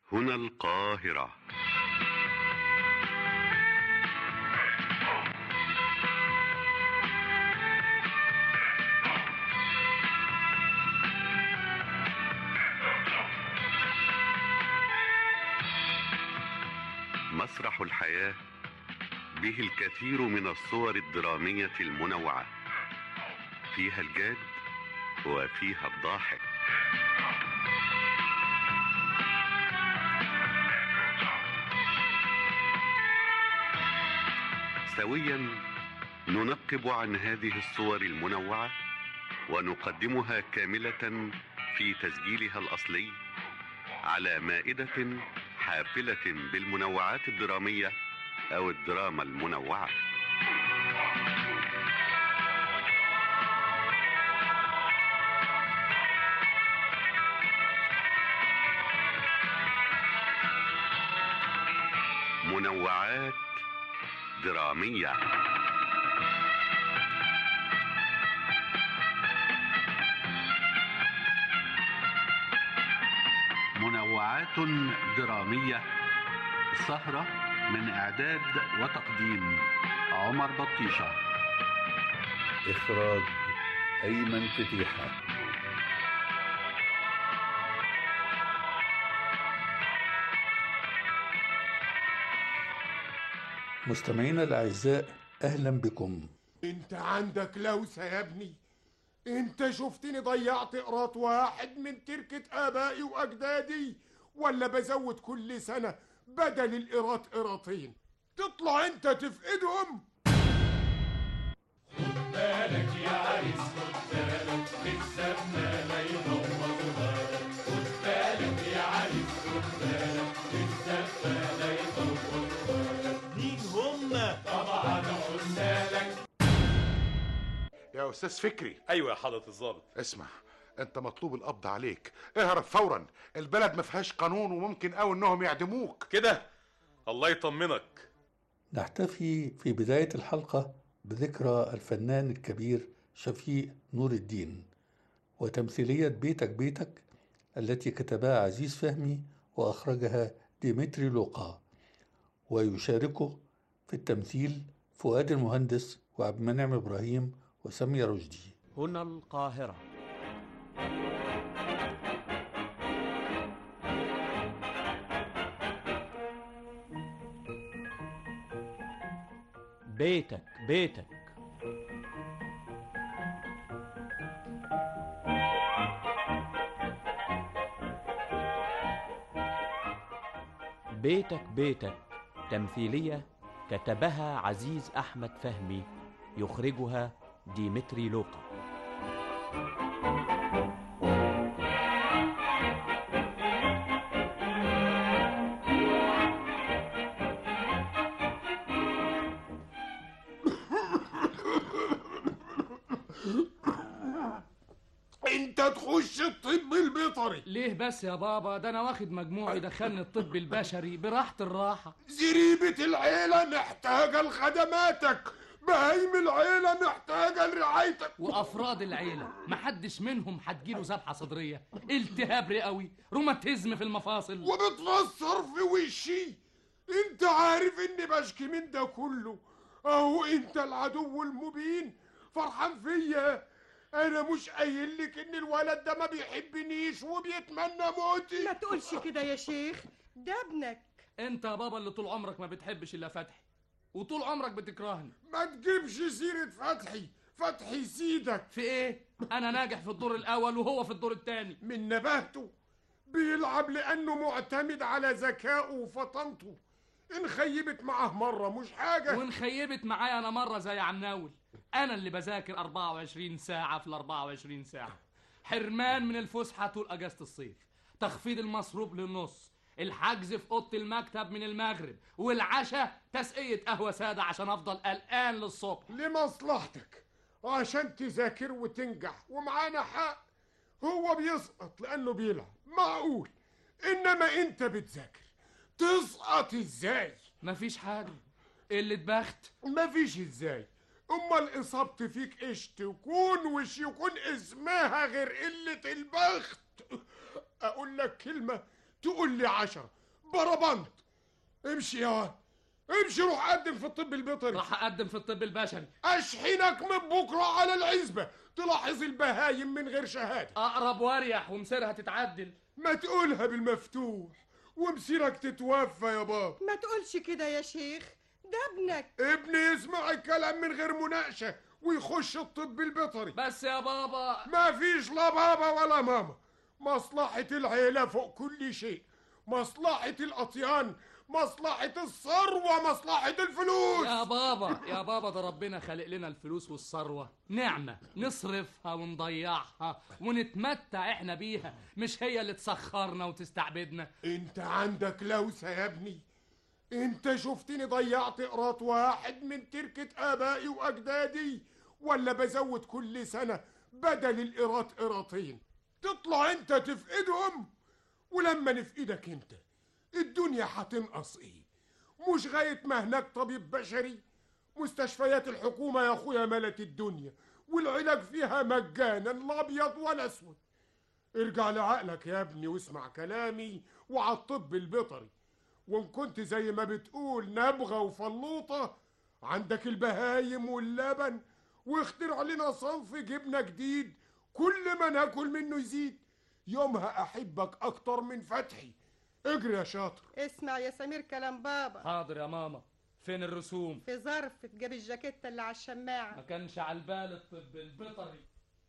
هنا القاهرة مسرح الحياة به الكثير من الصور الدرامية المنوعة فيها الجاد وفيها الضاحك سويا ننقب عن هذه الصور المنوعة ونقدمها كاملة في تسجيلها الأصلي على مائدة حافلة بالمنوعات الدرامية أو الدراما المنوعة منوعات درامية منوعات درامية سهرة من إعداد وتقديم عمر بطيشة إخراج أيمن فتيحة مستمعينا الأعزاء أهلا بكم انت عندك لوسة يا ابني انت شفتني ضيعت قراط واحد من تركة ابائي واجدادي ولا بزود كل سنة بدل القراط قراطين تطلع انت تفقدهم بالك يا عريس خد بالك الزمة لا يبوظ بالك خد بالك يا عريس خد بالك الزمة لا يبوظ بالك مين هم؟ طبعا قلنا لك يا استاذ فكري ايوه يا حضرة الضابط اسمع انت مطلوب القبض عليك اهرب فورا البلد ما فيهاش قانون وممكن قوي انهم يعدموك كده الله يطمنك نحتفي في بداية الحلقة بذكرى الفنان الكبير شفيق نور الدين وتمثيلية بيتك بيتك التي كتبها عزيز فهمي وأخرجها ديمتري لوقا ويشاركه في التمثيل فؤاد المهندس وعبد المنعم إبراهيم وسامية رشدي هنا القاهرة بيتك بيتك بيتك بيتك تمثيلية كتبها عزيز أحمد فهمي يخرجها ديمتري لوقا انت تخش الطب البيطري ليه بس يا بابا ده انا واخد مجموع يدخلني الطب البشري براحة الراحة زريبة العيلة محتاجة لخدماتك بهايم العيلة محتاجة لرعايتك وافراد العيلة محدش منهم هتجيله ذبحة صدرية التهاب رئوي روماتيزم في المفاصل وبتفسر في وشي انت عارف اني بشكي من ده كله اهو انت العدو المبين فرحان فيا انا مش قايل لك ان الولد ده ما بيحبنيش وبيتمنى موتي ما تقولش كده يا شيخ ده ابنك انت يا بابا اللي طول عمرك ما بتحبش الا فتحي وطول عمرك بتكرهني ما تجيبش سيرة فتحي فتحي سيدك في ايه انا ناجح في الدور الاول وهو في الدور الثاني من نباهته بيلعب لانه معتمد على ذكائه وفطنته ان خيبت معاه مرة مش حاجة وان خيبت معايا انا مرة زي عناول انا اللي بذاكر 24 ساعة في ال 24 ساعة حرمان من الفسحة طول اجازة الصيف تخفيض المصروف للنص الحجز في اوضه المكتب من المغرب والعشاء تسقيه قهوه ساده عشان افضل قلقان للصبح لمصلحتك عشان تذاكر وتنجح ومعانا حق هو بيسقط لانه بيلعب معقول انما انت بتذاكر تسقط ازاي مفيش حاجه قله بخت مفيش ازاي امال اصابتي فيك ايش تكون وش يكون اسمها غير قله البخت اقول لك كلمه تقول لي عشرة بربنت امشي يا واد امشي روح قدم في الطب البيطري راح اقدم في الطب البشري اشحنك من بكره على العزبه تلاحظ البهايم من غير شهاده اقرب واريح ومسيرها تتعدل ما تقولها بالمفتوح ومسيرك تتوفى يا بابا ما تقولش كده يا شيخ ده ابنك ابني يسمع الكلام من غير مناقشه ويخش الطب البيطري بس يا بابا ما فيش لا بابا ولا ماما مصلحة العيلة فوق كل شيء مصلحة الأطيان مصلحة الثروة مصلحة الفلوس يا بابا يا بابا ده ربنا خلق لنا الفلوس والثروة نعمة نصرفها ونضيعها ونتمتع احنا بيها مش هي اللي تسخرنا وتستعبدنا انت عندك لوسة يا ابني انت شفتني ضيعت قراط واحد من تركة ابائي واجدادي ولا بزود كل سنة بدل القراط قراطين تطلع انت تفقدهم ولما نفقدك انت الدنيا هتنقص ايه مش غاية ما هناك طبيب بشري مستشفيات الحكومة يا اخويا ملت الدنيا والعلاج فيها مجانا لا ابيض ولا اسود ارجع لعقلك يا ابني واسمع كلامي وعلى الطب البيطري وان كنت زي ما بتقول نبغة وفلوطة عندك البهايم واللبن واخترع لنا صنف جبنة جديد كل ما ناكل منه يزيد يومها احبك اكتر من فتحي اجري يا شاطر اسمع يا سمير كلام بابا حاضر يا ماما فين الرسوم في ظرف تجيب الجاكيتة اللي على ما الشماعة كانش على البال الطب البيطري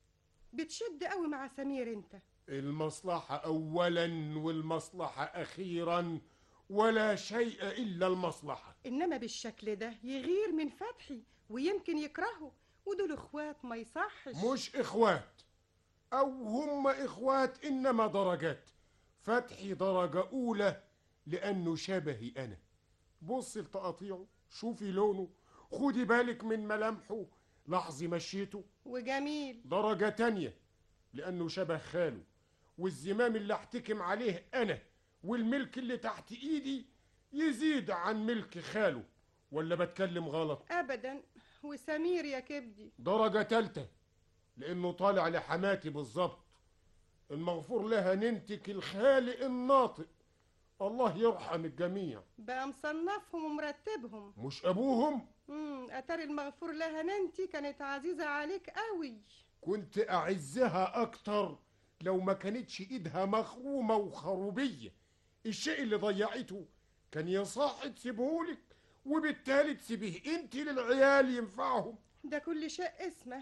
بتشد قوي مع سمير انت المصلحة اولا والمصلحة اخيرا ولا شيء الا المصلحة انما بالشكل ده يغير من فتحي ويمكن يكرهه ودول اخوات ما يصحش مش اخوات او هم اخوات انما درجات فتحي درجة اولى لانه شبهي انا بص لتقاطيعه شوفي لونه خدي بالك من ملامحه لاحظي مشيته وجميل درجة تانية لأنه شبه خاله والزمام اللي احتكم عليه أنا والملك اللي تحت إيدي يزيد عن ملك خاله ولا بتكلم غلط ابدا وسمير يا كبدي درجة تالتة لأنه طالع لحماتي بالظبط المغفور لها ننتك الخالق الناطق الله يرحم الجميع بقى مصنفهم ومرتبهم مش أبوهم امم اتاري المغفور لها ننتي كانت عزيزة عليك قوي كنت أعزها أكتر لو ما كانتش إيدها مخرومة وخروبية الشيء اللي ضيعته كان يصح تسيبهولك وبالتالي تسيبيه انت للعيال ينفعهم ده كل شيء اسمه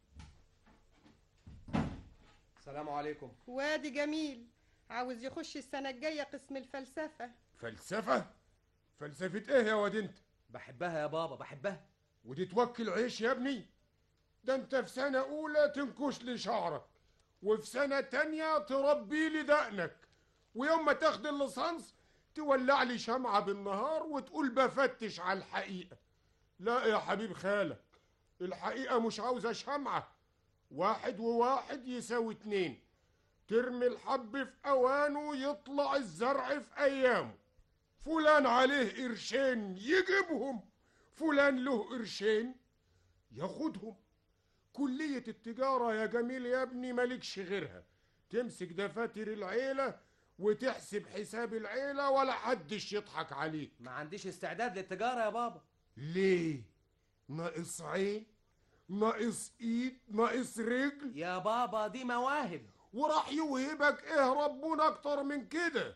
السلام عليكم وادي جميل عاوز يخش السنة الجاية قسم الفلسفة فلسفة فلسفة ايه يا واد انت بحبها يا بابا بحبها ودي توكل عيش يا ابني ده انت في سنة اولى تنكش لي شعرك وفي سنة تانية تربي لي دقنك ويوم ما تاخد الليسانس تولع لي شمعة بالنهار وتقول بفتش على الحقيقة لا يا حبيب خالك الحقيقة مش عاوزة شمعة واحد وواحد يساوي اتنين ترمي الحب في اوانه يطلع الزرع في ايامه فلان عليه قرشين يجيبهم فلان له قرشين ياخدهم كلية التجارة يا جميل يا ابني مالكش غيرها تمسك دفاتر العيلة وتحسب حساب العيلة ولا حدش يضحك عليك ما عنديش استعداد للتجارة يا بابا ليه؟ ناقص عين ناقص ايد ناقص رجل يا بابا دي مواهب وراح يوهبك ايه ربنا اكتر من كده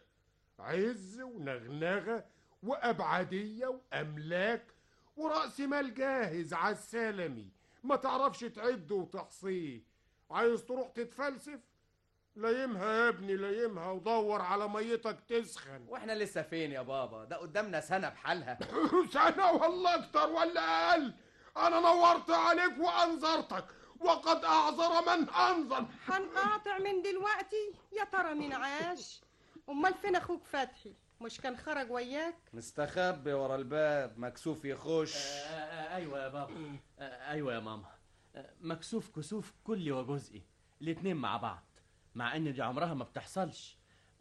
عز ونغنغة وأبعدية وأملاك ورأس مال جاهز على السلمي ما تعرفش تعده وتحصيه عايز تروح تتفلسف لايمها يا ابني لايمها ودور على ميتك تسخن واحنا لسه فين يا بابا ده قدامنا سنة بحالها سنة ولا أكتر ولا أقل أنا نورت عليك وأنذرتك وقد أعذر من أنذر هنقاطع من دلوقتي يا ترى مين عاش امال فين اخوك فتحي مش كان خرج وياك مستخبي ورا الباب مكسوف يخش آه، آه، ايوه يا بابا آه، ايوه يا ماما آه، مكسوف كسوف كلي وجزئي الاتنين مع بعض مع ان دي عمرها ما بتحصلش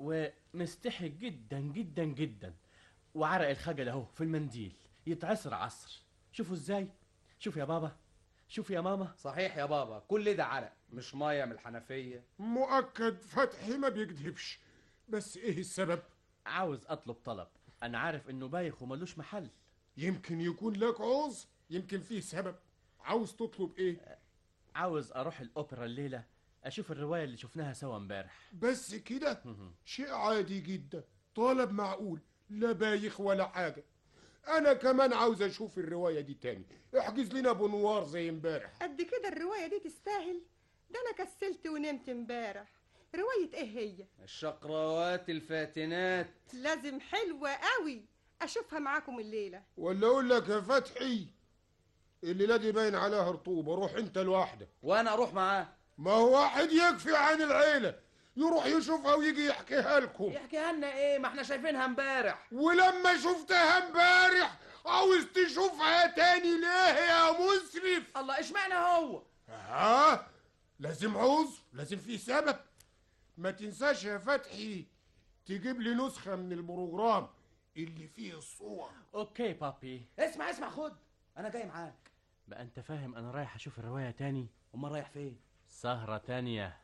ومستحي جدا جدا جدا وعرق الخجل اهو في المنديل يتعصر عصر شوفوا ازاي شوف يا بابا شوف يا ماما صحيح يا بابا كل ده عرق مش مية من الحنفية مؤكد فتحي ما بيكذبش بس ايه السبب عاوز اطلب طلب انا عارف انه بايخ وملوش محل يمكن يكون لك عوز يمكن فيه سبب عاوز تطلب ايه عاوز اروح الاوبرا الليله اشوف الروايه اللي شفناها سوا امبارح بس كده شيء عادي جدا طلب معقول لا بايخ ولا حاجة أنا كمان عاوز أشوف الرواية دي تاني احجز لنا بنوار زي امبارح قد كده الرواية دي تستاهل ده أنا كسلت ونمت امبارح رواية إيه هي؟ الشقراوات الفاتنات لازم حلوة قوي أشوفها معاكم الليلة ولا أقول لك يا فتحي الليلة دي باين عليها رطوبة روح أنت لوحدك وانا اروح معاه ما هو واحد يكفي عن العيلة يروح يشوفها ويجي يحكيها لكم يحكيها لنا ايه ما احنا شايفينها امبارح ولما شفتها امبارح عاوز تشوفها تاني ليه يا مسرف الله اشمعنى هو ها لازم عوز لازم في سبب ما تنساش يا فتحي تجيب لي نسخة من البروجرام اللي فيه الصور اوكي بابي اسمع اسمع خد انا جاي معاك بقى انت فاهم انا رايح اشوف الروايه تاني امال رايح فين سهره تانية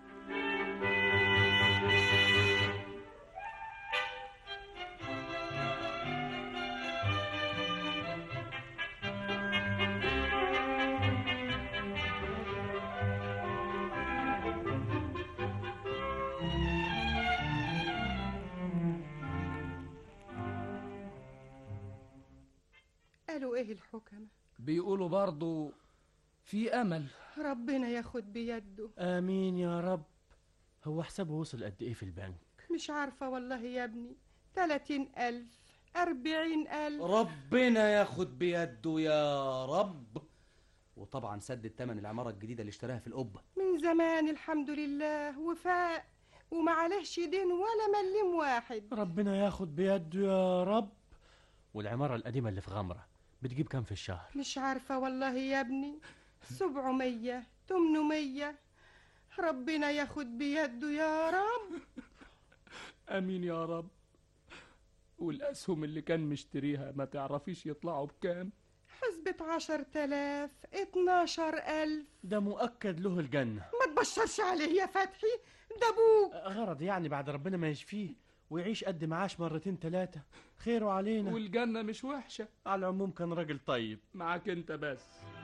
قالوا إيه الحكمة؟ بيقولوا برضو في امل ربنا ياخد بيده امين يا رب هو حسابه وصل قد ايه في البنك مش عارفة والله يا ابني تلاتين ألف أربعين ألف ربنا ياخد بيده يا رب وطبعا سدد تمن العمارة الجديدة اللي اشتراها في القبة من زمان الحمد لله وفاق ومعلهش دين ولا مليم واحد ربنا ياخد بيده يا رب والعماره القديمه اللي في غمره بتجيب كام في الشهر مش عارفة والله يا ابني سبعمية تمنمية ربنا ياخد بيده يا رب امين يا رب والاسهم اللي كان مشتريها ما تعرفيش يطلعوا بكام حسبة عشر تلاف اتناشر ألف ده مؤكد له الجنه ما تبشرش عليه يا فتحي ده أبوك غرض يعني بعد ربنا ما يشفيه ويعيش قد معاش مرتين تلاتة خيره علينا والجنة مش وحشة على العموم كان راجل طيب معاك انت بس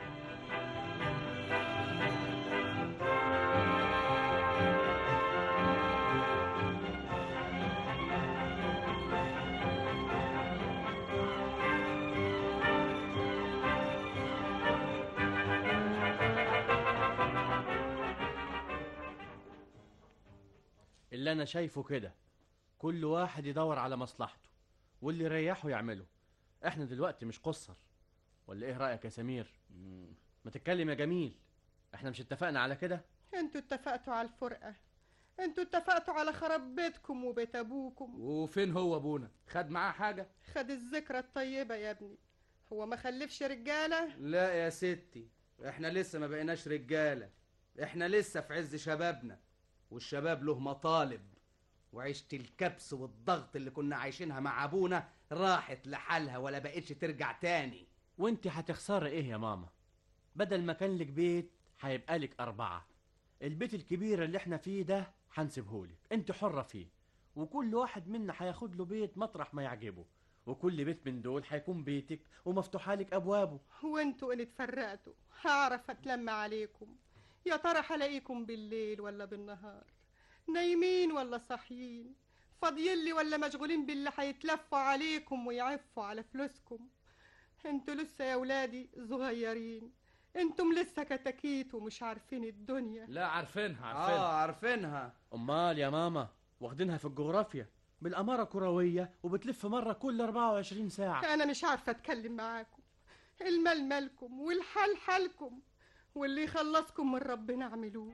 اللي انا شايفه كده كل واحد يدور على مصلحته واللي يريحه يعمله احنا دلوقتي مش قصر ولا ايه رايك يا سمير ما تتكلم يا جميل احنا مش اتفقنا على كده انتوا اتفقتوا على الفرقة انتوا اتفقتوا على خراب بيتكم وبيت ابوكم وفين هو ابونا خد معاه حاجة خد الذكرى الطيبة يا ابني هو ما خلفش رجالة لا يا ستي احنا لسه ما بقيناش رجالة احنا لسه في عز شبابنا والشباب له مطالب وعيشة الكبس والضغط اللي كنا عايشينها مع ابونا راحت لحالها ولا بقتش ترجع تاني وانت هتخسري ايه يا ماما بدل ما كان لك بيت هيبقى لك اربعة البيت الكبير اللي احنا فيه ده هنسيبهولك انت حرة فيه وكل واحد منا هياخد له بيت مطرح ما يعجبه وكل بيت من دول هيكون بيتك ومفتوحة لك ابوابه وانتوا ان اتفرقتوا هعرف اتلم عليكم يا ترى هلاقيكم بالليل ولا بالنهار نايمين ولا صاحيين فاضيين لي ولا مشغولين باللي هيتلفوا عليكم ويعفوا على فلوسكم انتوا لسه يا ولادي صغيرين انتم لسه كتاكيت ومش عارفين الدنيا لا عارفينها عارفينها اه عارفينها امال يا ماما واخدينها في الجغرافيا بالأمارة كروية وبتلف مرة كل 24 ساعة انا مش عارفه اتكلم معاكم المال مالكم والحال حالكم واللي يخلصكم من ربنا اعملوه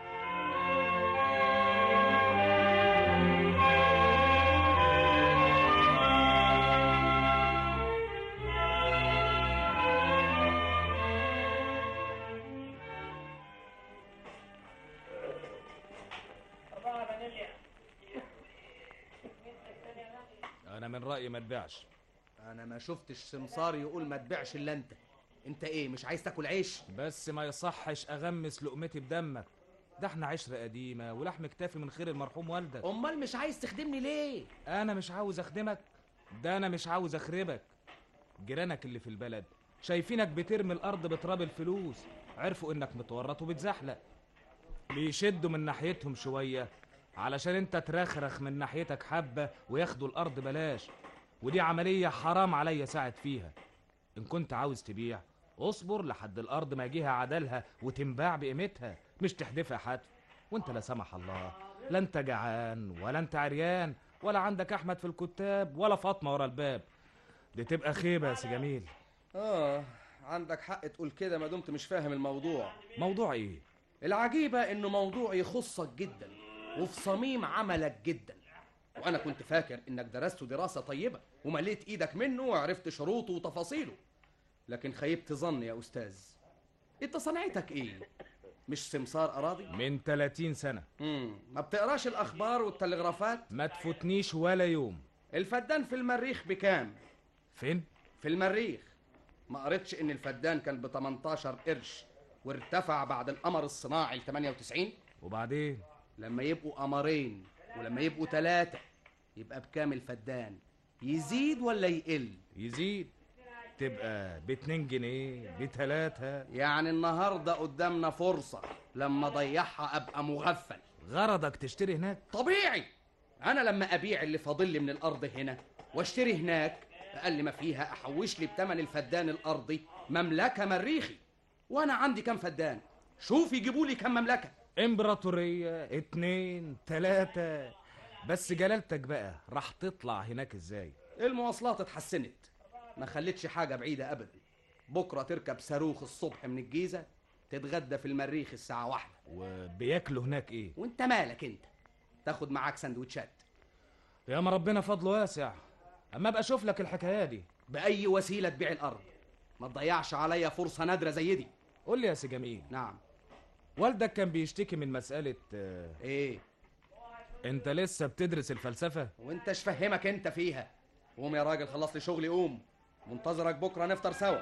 انا من رايي ما تبيعش انا ما شفتش سمسار يقول ما تبيعش الا انت انت ايه مش عايز تاكل عيش بس ما يصحش اغمس لقمتي بدمك ده احنا عشرة قديمة ولحم كتافي من خير المرحوم والدك امال مش عايز تخدمني ليه انا مش عاوز اخدمك ده انا مش عاوز اخربك جيرانك اللي في البلد شايفينك بترمي الارض بتراب الفلوس عرفوا انك متورط وبتزحلق بيشدوا من ناحيتهم شوية علشان انت ترخرخ من ناحيتك حبة وياخدوا الارض بلاش ودي عملية حرام عليا ساعد فيها ان كنت عاوز تبيع اصبر لحد الارض ما يجيها عدلها وتنباع بقيمتها مش تحدفها حتف وانت لا سمح الله لا انت جعان ولا انت عريان ولا عندك احمد في الكتاب ولا فاطمه ورا الباب دي تبقى خيبه يا سي جميل اه عندك حق تقول كده ما دمت مش فاهم الموضوع موضوع ايه العجيبة انه موضوع يخصك جدا وفي صميم عملك جدا وانا كنت فاكر انك درسته دراسة طيبة ومليت ايدك منه وعرفت شروطه وتفاصيله لكن خيبت ظني يا استاذ انت صنعتك ايه مش سمسار اراضي من 30 سنه امم ما بتقراش الاخبار والتلغرافات ما تفوتنيش ولا يوم الفدان في المريخ بكام فين في المريخ ما قريتش ان الفدان كان ب 18 قرش وارتفع بعد القمر الصناعي ل 98 وبعدين لما يبقوا قمرين ولما يبقوا ثلاثة يبقى بكام الفدان يزيد ولا يقل يزيد تبقى باتنين جنيه بتلاتة يعني النهاردة قدامنا فرصة لما ضيعها أبقى مغفل غرضك تشتري هناك طبيعي أنا لما أبيع اللي فاضل لي من الأرض هنا واشتري هناك أقل ما فيها أحوش لي بتمن الفدان الأرضي مملكة مريخي وأنا عندي كام فدان شوف يجيبوا لي كام مملكة امبراطورية اتنين تلاتة بس جلالتك بقى راح تطلع هناك ازاي المواصلات اتحسنت ما خلتش حاجة بعيدة أبدا بكرة تركب صاروخ الصبح من الجيزة تتغدى في المريخ الساعة واحدة وبياكلوا هناك ايه وانت مالك انت تاخد معاك سندوتشات يا ما ربنا فضله واسع اما ابقى اشوف لك الحكايه دي بأي وسيلة تبيع الأرض ما تضيعش عليا فرصة نادرة زي دي قول لي يا سي جميل نعم والدك كان بيشتكي من مسألة آه، ايه انت لسه بتدرس الفلسفة وانتش فهمك انت فيها قوم يا راجل خلص لي شغلي قوم منتظرك بكرة نفطر سوا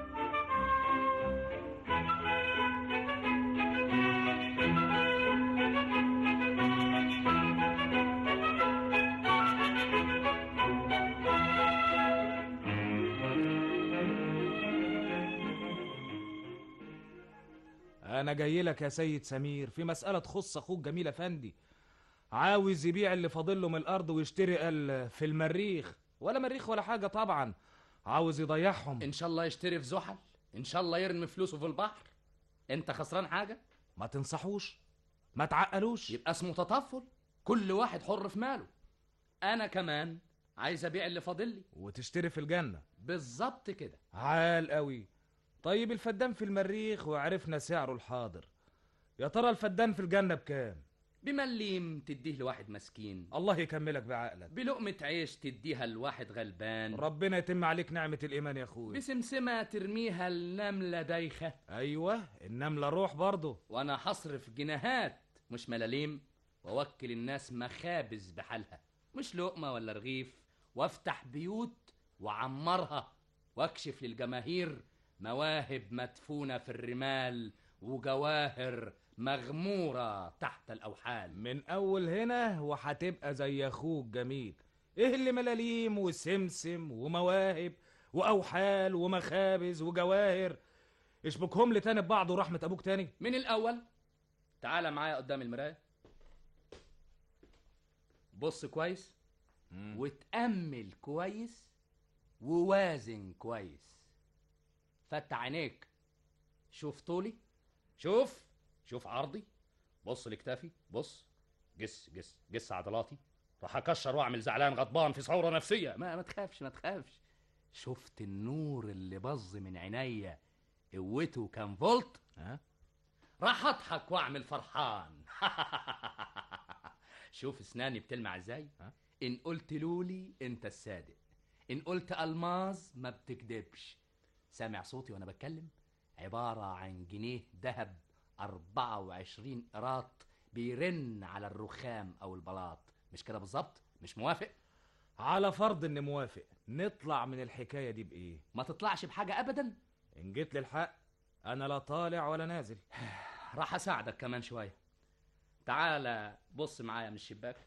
انا جاي لك يا سيد سمير في مسألة تخص اخوك جميل افندي عاوز يبيع اللي فاضل له من الارض ويشتري قال في المريخ ولا مريخ ولا حاجة طبعا عاوز يضيعهم ان شاء الله يشتري في زحل ان شاء الله يرمي فلوسه في البحر انت خسران حاجه ما تنصحوش ما تعقلوش يبقى اسمه تطفل كل واحد حر في ماله انا كمان عايز ابيع اللي فاضل لي وتشتري في الجنة بالظبط كده عال قوي طيب الفدان في المريخ وعرفنا سعره الحاضر يا ترى الفدان في الجنة بكام بمليم تديه لواحد مسكين الله يكملك بعقلك بلقمة عيش تديها لواحد غلبان ربنا يتم عليك نعمة الإيمان يا أخوي بسمسمة ترميها لنملة دايخة أيوة النملة روح برضه وأنا هصرف جنيهات مش ملاليم وأوكل الناس مخابز بحالها مش لقمة ولا رغيف وافتح بيوت وعمرها واكشف للجماهير مواهب مدفونة في الرمال وجواهر مغمورة تحت الأوحال من أول هنا وهتبقى زي أخوك جميل إيه اللي ملاليم وسمسم ومواهب وأوحال ومخابز وجواهر اشبكهم لي تاني ببعض ورحمة أبوك تاني من الأول تعال معايا قدام المراية بص كويس وتأمل كويس ووازن كويس فتح عينيك شوف طولي شوف شوف عرضي بص لكتافي بص جس جس جس عضلاتي راح اكشر واعمل زعلان غضبان في ثوره نفسيه ما ما تخافش ما تخافش شفت النور اللي بظ من عينيا قوته كام فولت ها راح اضحك واعمل فرحان شوف اسناني بتلمع ازاي ان قلت لولي انت الصادق ان قلت الماظ ما بتكدبش سامع صوتي وانا بتكلم عبارة عن جنيه ذهب 24 قراط بيرن على الرخام او البلاط مش كده بالظبط مش موافق على فرض إني موافق نطلع من الحكاية دي بإيه ما تطلعش بحاجة ابدا إن جيت للحق أنا لا طالع ولا نازل راح اساعدك كمان شوية تعالى بص معايا من الشباك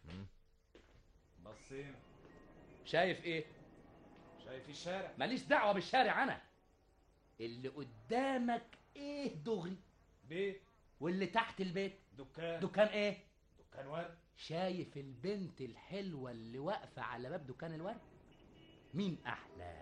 بصينا شايف ايه شايف الشارع ماليش دعوه بالشارع انا اللي قدامك ايه دغري بيت واللي تحت البيت دكان دكان ايه دكان ورد شايف البنت الحلوه اللي واقفه على باب دكان الورد مين احلى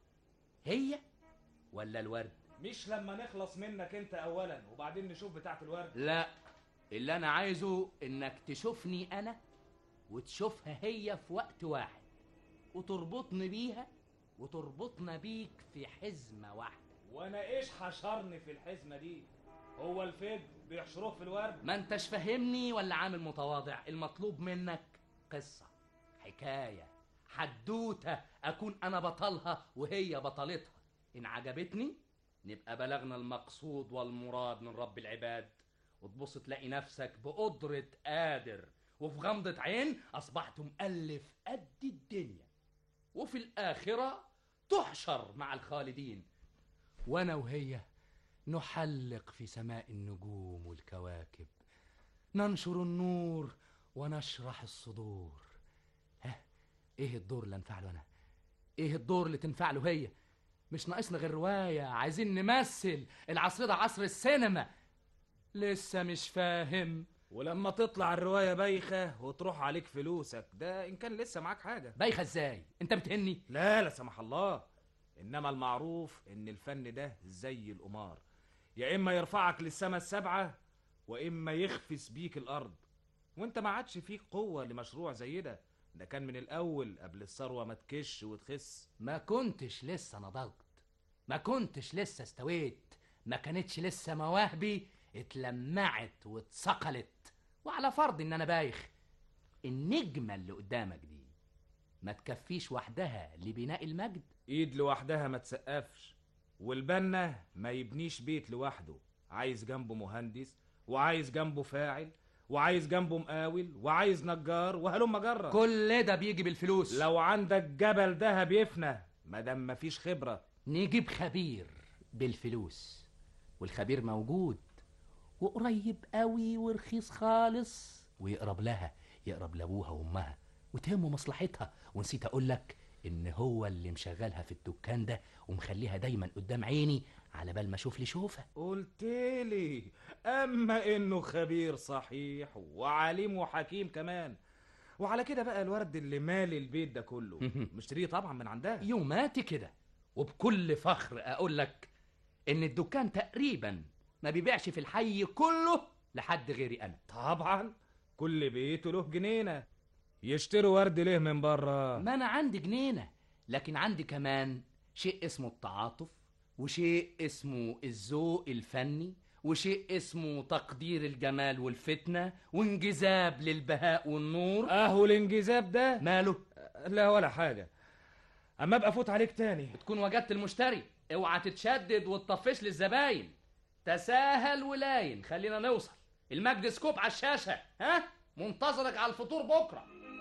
هي ولا الورد مش لما نخلص منك انت اولا وبعدين نشوف بتاعه الورد لا اللي انا عايزه انك تشوفني انا وتشوفها هي في وقت واحد وتربطني بيها وتربطنا بيك في حزمه واحده وانا ايش حشرني في الحزمه دي هو الفيد بيحشروه في الورد ما انتش فاهمني ولا عامل متواضع المطلوب منك قصة حكاية حدوتة أكون أنا بطلها وهي بطلتها إن عجبتني نبقى بلغنا المقصود والمراد من رب العباد وتبص تلاقي نفسك بقدرة قادر وفي غمضة عين أصبحت مؤلف قد الدنيا وفي الآخرة تحشر مع الخالدين وأنا وهي نحلق في سماء النجوم والكواكب ننشر النور ونشرح الصدور ها ايه الدور اللي انفع له انا ايه الدور اللي تنفع له هي مش ناقصنا غير روايه عايزين نمثل العصر ده عصر السينما لسه مش فاهم ولما تطلع الروايه بايخه وتروح عليك فلوسك ده ان كان لسه معاك حاجه بايخه ازاي انت بتهني لا لا سمح الله انما المعروف ان الفن ده زي القمار يا اما يرفعك للسما السبعه واما يخفس بيك الارض وانت ما عادش فيك قوه لمشروع زي ده ده كان من الاول قبل الثروه ما تكش وتخس ما كنتش لسه نضجت ما كنتش لسه استويت ما كانتش لسه مواهبي اتلمعت واتثقلت وعلى فرض ان انا بايخ النجمه اللي قدامك دي ما تكفيش وحدها لبناء المجد ايد لوحدها ما تسقفش والبنا ما يبنيش بيت لوحده عايز جنبه مهندس وعايز جنبه فاعل وعايز جنبه مقاول وعايز نجار وهلم جرة كل ده بيجي بالفلوس لو عندك جبل دهب يفنى مادام مفيش خبرة نجيب خبير بالفلوس والخبير موجود وقريب قوي ورخيص خالص ويقرب لها يقرب لابوها وامها وتهمه مصلحتها ونسيت اقول لك ان هو اللي مشغلها في الدكان ده ومخليها دايما قدام عيني على بال ما اشوف لي شوفه قلتلي اما انه خبير صحيح وعليم وحكيم كمان وعلى كده بقى الورد اللي مالي البيت ده كله مشتريه طبعا من عندها يوماتي كده وبكل فخر اقول لك ان الدكان تقريبا ما بيبيعش في الحي كله لحد غيري انا طبعا كل بيته له جنينه يشتروا ورد ليه من بره ما انا عندي جنينه لكن عندي كمان شيء اسمه التعاطف وشيء اسمه الذوق الفني وشيء اسمه تقدير الجمال والفتنه وانجذاب للبهاء والنور اهو الانجذاب ده ماله لا ولا حاجه اما ابقى افوت عليك تاني تكون وجدت المشتري اوعى تتشدد وتطفش للزباين تساهل ولاين خلينا نوصل المجد سكوب على الشاشه ها منتظرك على الفطور بكره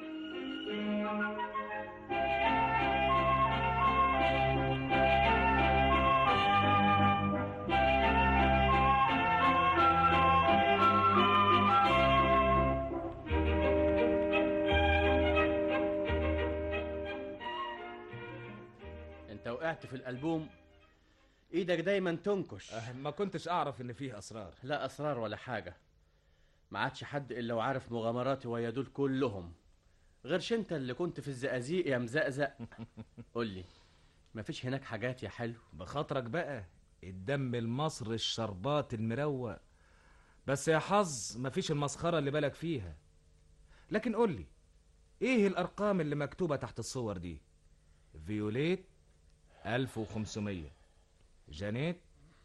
انت وقعت في الالبوم ايدك دايما تنكش أه ما كنتش اعرف ان فيه اسرار لا اسرار ولا حاجه ما عادش حد الا وعارف مغامراتي ويا دول كلهم غيرش انت اللي كنت في الزقازيق يا مزقزق قول لي مفيش هناك حاجات يا حلو بخاطرك بقى الدم المصري الشربات المروق بس يا حظ مفيش المسخره اللي بالك فيها لكن قول لي ايه الارقام اللي مكتوبه تحت الصور دي فيوليت 1500 جانيت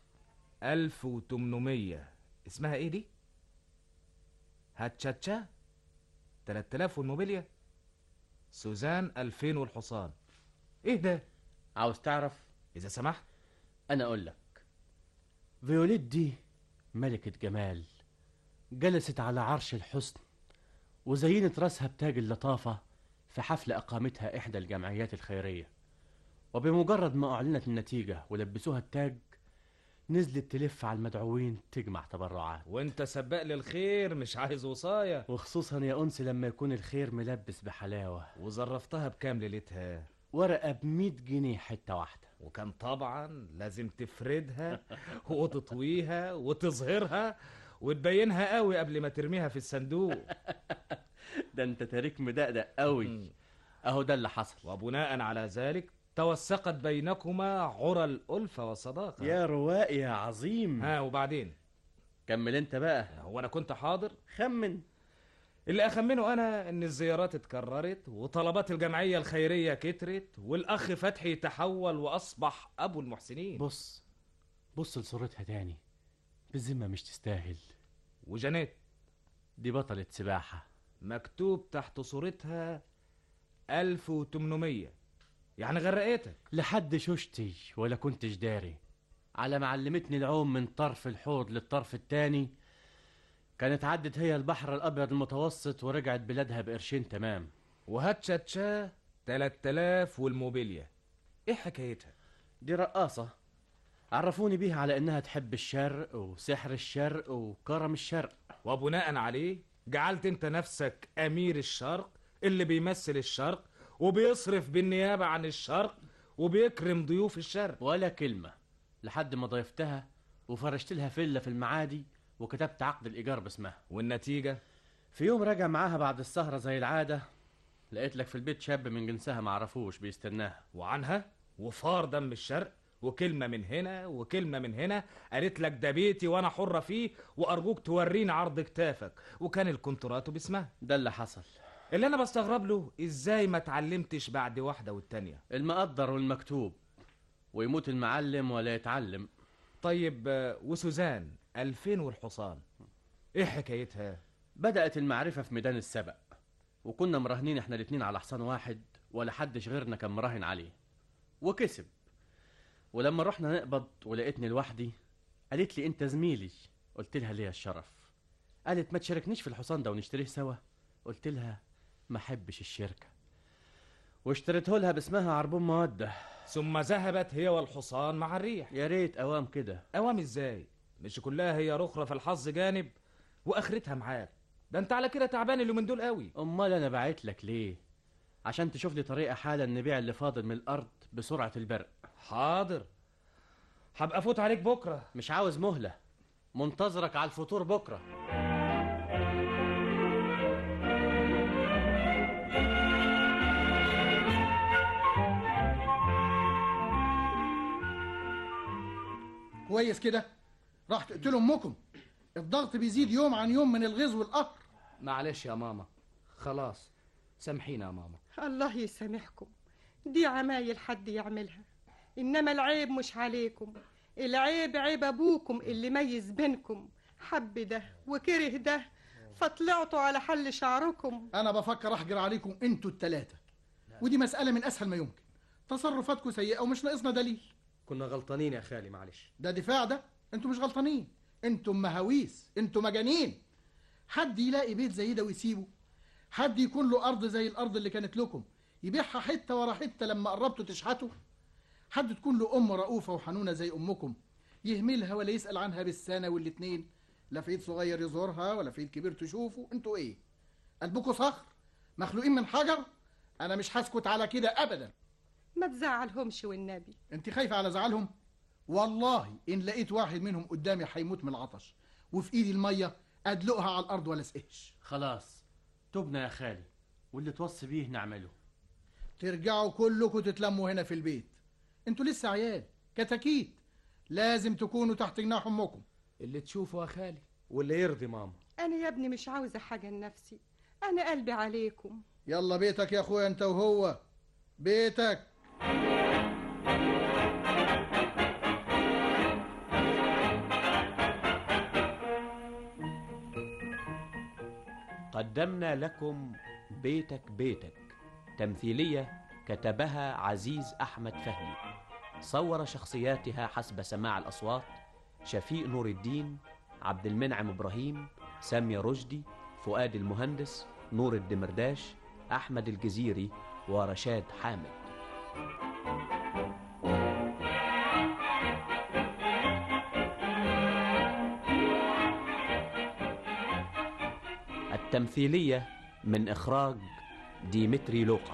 1800 اسمها ايه دي هاتشاتشا 3000 والموبيليا سوزان 2000 والحصان ايه ده عاوز تعرف اذا سمحت انا اقول لك فيوليت دي ملكة جمال جلست على عرش الحسن وزينت راسها بتاج اللطافة في حفل أقامتها إحدى الجمعيات الخيرية وبمجرد ما أعلنت النتيجة ولبسوها التاج نزلت تلف على المدعوين تجمع تبرعات وانت سباق للخير مش عايز وصاية وخصوصا يا أنس لما يكون الخير ملبس بحلاوة وظرفتها بكام ليلتها ورقة بمية جنيه حتة واحدة وكان طبعا لازم تفردها وتطويها وتظهرها وتبينها قوي قبل ما ترميها في الصندوق ده انت تاريخ مدقدق قوي اهو ده اللي حصل وبناء على ذلك توثقت بينكما عرى الألفة والصداقة يا رواق يا عظيم ها وبعدين كمل انت بقى هو أنا كنت حاضر خمن اللي أخمنه أنا إن الزيارات اتكررت وطلبات الجمعية الخيرية كترت والأخ فتحي تحول وأصبح أبو المحسنين بص بص لصورتها تاني بالذمة مش تستاهل وجنات دي بطلة سباحة مكتوب تحت صورتها 1800 يعني غرقتك لحد شوشتي ولا كنتش داري على ما علمتني العوم من طرف الحوض للطرف التاني كانت عدت هي البحر الأبيض المتوسط ورجعت بلادها بقرشين تمام وهاتشاتشا 3000 والموبيليا ايه حكايتها دي رقاصة عرفوني بيها على إنها تحب الشرق وسحر الشرق وكرم الشرق وبناء عليه جعلت انت نفسك امير الشرق اللي بيمثل الشرق وبيصرف بالنيابة عن الشرق وبيكرم ضيوف الشرق ولا كلمة لحد ما ضيفتها وفرشت لها فيلا في المعادي وكتبت عقد الإيجار باسمها والنتيجة في يوم راجع معاها بعد السهرة زي العادة لقيت لك في البيت شاب من جنسها معرفوش بيستناها وعنها وفار دم الشرق وكلمة من هنا وكلمة من هنا قالت لك ده بيتي وانا حرة فيه وارجوك توريني عرض كتافك وكان الكونتراتو باسمها ده اللي حصل اللي انا بستغرب له ازاي ما اتعلمتش بعد واحدة والتانية المقدر والمكتوب ويموت المعلم ولا يتعلم طيب آه، وسوزان ألفين والحصان ايه حكايتها بدأت المعرفة في ميدان السبق وكنا مراهنين احنا الاتنين على حصان واحد ولا حدش غيرنا كان مراهن عليه وكسب ولما رحنا نقبض ولقيتني لوحدي قالت لي انت زميلي قلت لها ليا الشرف قالت ما تشاركنيش في الحصان ده ونشتريه سوا قلت لها ما احبش الشركة واشتريته لها باسمها عربون مودة ثم ذهبت هي والحصان مع الريح يا ريت اوام كده اوام ازاي مش كلها هي رخرة في الحظ جانب واخرتها معاك ده انت على كده تعبان اليومين دول قوي امال انا بعت لك ليه عشان تشوف لي طريقة حالا نبيع اللي فاضل من الارض بسرعة البرق حاضر هبقى افوت عليك بكره مش عاوز مهلة منتظرك على الفطور بكرة كويس كده راح تقتلوا امكم الضغط بيزيد يوم عن يوم من الغيظ والقهر معلش يا ماما خلاص سامحينا يا ماما الله يسامحكم دي عمايل حد يعملها إنما العيب مش عليكم العيب عيب أبوكم اللي ميز بينكم حب ده وكره ده فطلعتوا على حل شعركم انا بفكر احجر عليكم انتوا التلاتة ودي مسألة من اسهل ما يمكن تصرفاتكم سيئة ومش ناقصنا دليل كنا غلطانين يا خالي معلش ده دفاع ده انتوا مش غلطانين انتوا مهاويس انتوا مجانين حد يلاقي بيت زي ده ويسيبه حد يكون له ارض زي الارض اللي كانت لكم يبيعها حته ورا حته لما قربتوا تشحتوا حد تكون له ام رؤوفه وحنونه زي امكم يهملها ولا يسال عنها بالسنه والاتنين لا في ايد صغير يزورها ولا في ايد كبير تشوفه انتوا ايه قلبكم صخر مخلوقين من حجر انا مش هسكت على كده ابدا ما تزعلهمش والنبي انت خايفه على زعلهم والله ان لقيت واحد منهم قدامي هيموت من العطش وفي ايدي الميه ادلقها على الارض ولا اسقهش خلاص تبنا يا خالي واللي توصي بيه نعمله ترجعوا كلكم تتلموا هنا في البيت انتوا لسه عيال كتاكيت لازم تكونوا تحت جناح امكم اللي تشوفه يا خالي واللي يرضي ماما أنا يا ابني مش عاوزة حاجة لنفسي أنا قلبي عليكم يلا بيتك يا اخويا انت وهو بيتك قدمنا لكم بيتك بيتك تمثيلية كتبها عزيز أحمد فهمي صور شخصياتها حسب سماع الأصوات شفيق نور الدين عبد المنعم إبراهيم سامية رشدي فؤاد المهندس نور الدمرداش أحمد الجزيري ورشاد حامد تمثيلية من إخراج ديمتري لوقا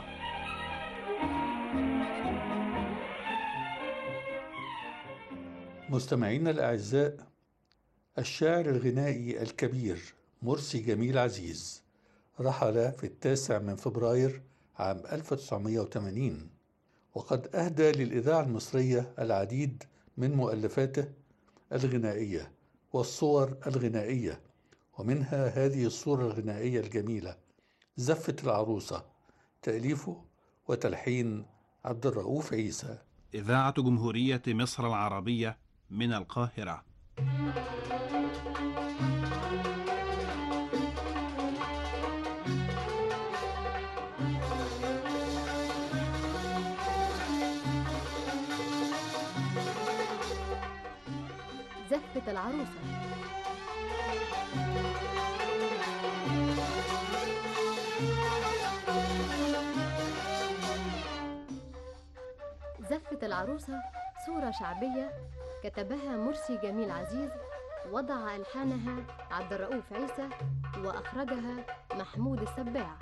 مستمعينا الأعزاء الشاعر الغنائي الكبير مرسي جميل عزيز رحل في التاسع من فبراير عام 1980 وقد أهدى للإذاعة المصرية العديد من مؤلفاته الغنائية والصور الغنائية ومنها هذه الصورة الغنائية الجميلة زفة العروسة تأليفه وتلحين عبد الرؤوف عيسى إذاعة جمهورية مصر العربية من القاهرة زفة العروسة زفة العروسة صورة شعبية كتبها مرسي جميل عزيز وضع ألحانها عبد الرؤوف عيسى وأخرجها محمود السباع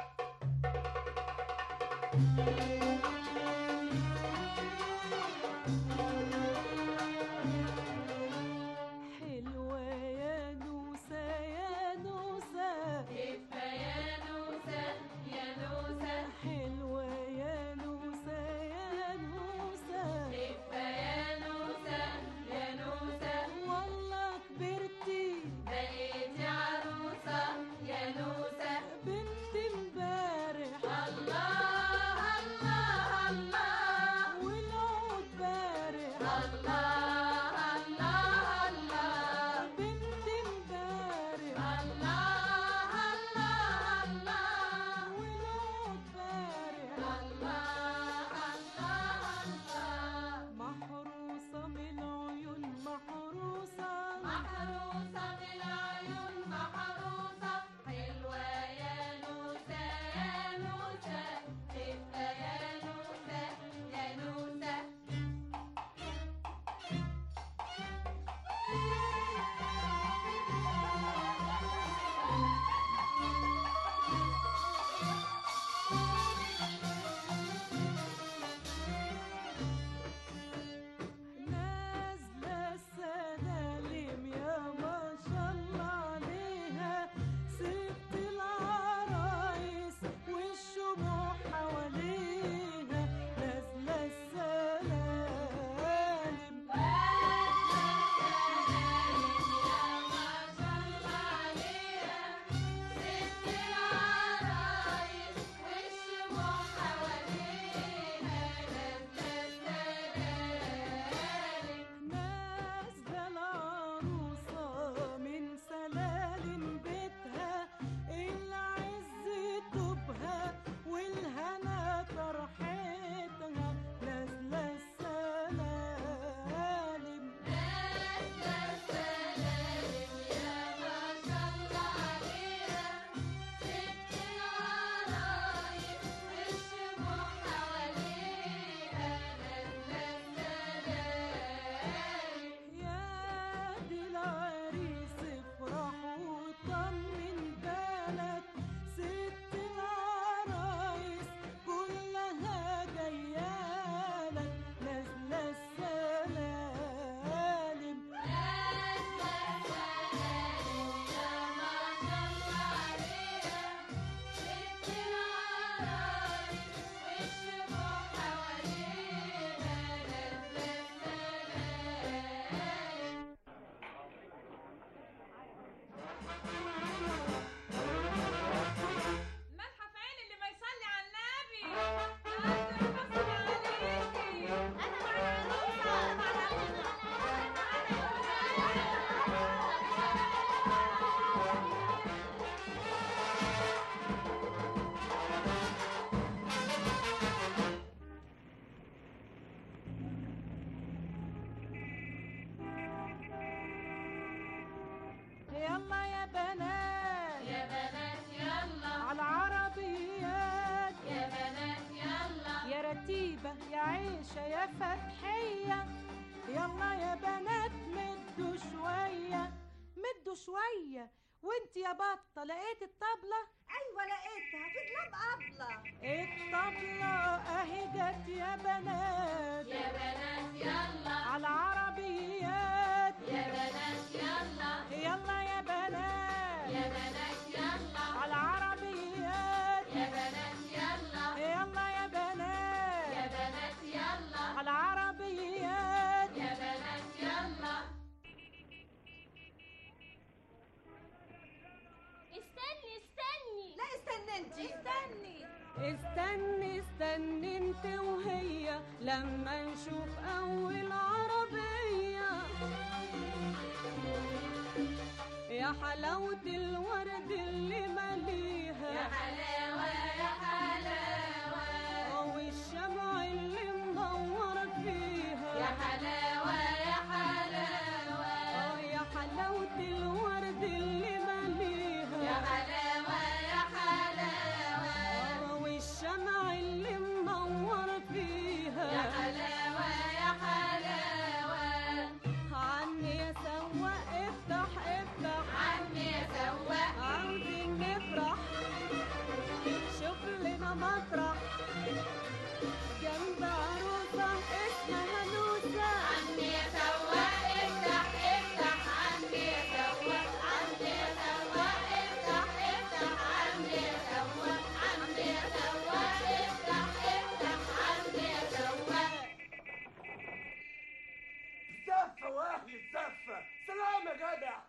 حلوة يا نوسة يا نوسة كيفها يا نوسة يا نوسة حلوة يا نوسة يا نوسة كيفها يا نوسة يا نوسة والله كبرتي بقيتي عروسة يا نوسة بنت امبارح الله الله الله والعود بارح الله الله الله بنت امبارح الله الله الله والعود بارح الله الله الله محروسة من العيون محروسة محروسة بالعيون محروسة حلوة يا نوسة يا نوسة خفة يا نوسة يا نوسة نازلة السلالم يا ما شاء الله عليها ست العرايس والشموع حواليها نازلة السلالم نازلة العروسة من سلالم بيتها العز طوبها والهنا فرحتها نازلة السلالم يا دي العريس افرح وطمن بالك ست العرايس كلها جيالك نازلة السلالم ملحف عين اللي ما يصلي على النبي يلا يا بنات يا بنات يلا على العربيات يا بنات يلا يا رتيبة يا عيشة يا فتحية يلا يا بنات مدوا شوية مدوا شوية وانت يا بطة لقيت الطبلة ايوه لقيتها في دولاب ابله الطبلة اهي جت يا بنات يا بنات يلا على العربيات يا بنات يلا يلا يا بنات يا بنات يلا على العربيات يا بنات يلا يلا يا بنات يا بنات يلا على العربيات يا بنات يلا استني استني لا استنى انت استني استني استني انت وهي لما نشوف اول عربية يا حلاوة الورد اللي مليها يا حلاوة يا حلاوة والشمع اللي منور فيها يا حلاوة يا حلاوة آه يا حلاوة الورد اللي مليها يا حلاوة يا حلاوة آه والشمع اللي منور فيها يا حلاوة يا حلاوة عني يا سواق افتح افتح عني يا سواق عاوزين نفرح شوف لنا مطرح جنب عروسة اسمها نوسة عني يا سواق افتح افتح عني يا سواق عني يا سواق افتح افتح عني يا سواق عني يا سواق افتح افتح عني يا سواق زفة واهل الزفة سلام يا جدع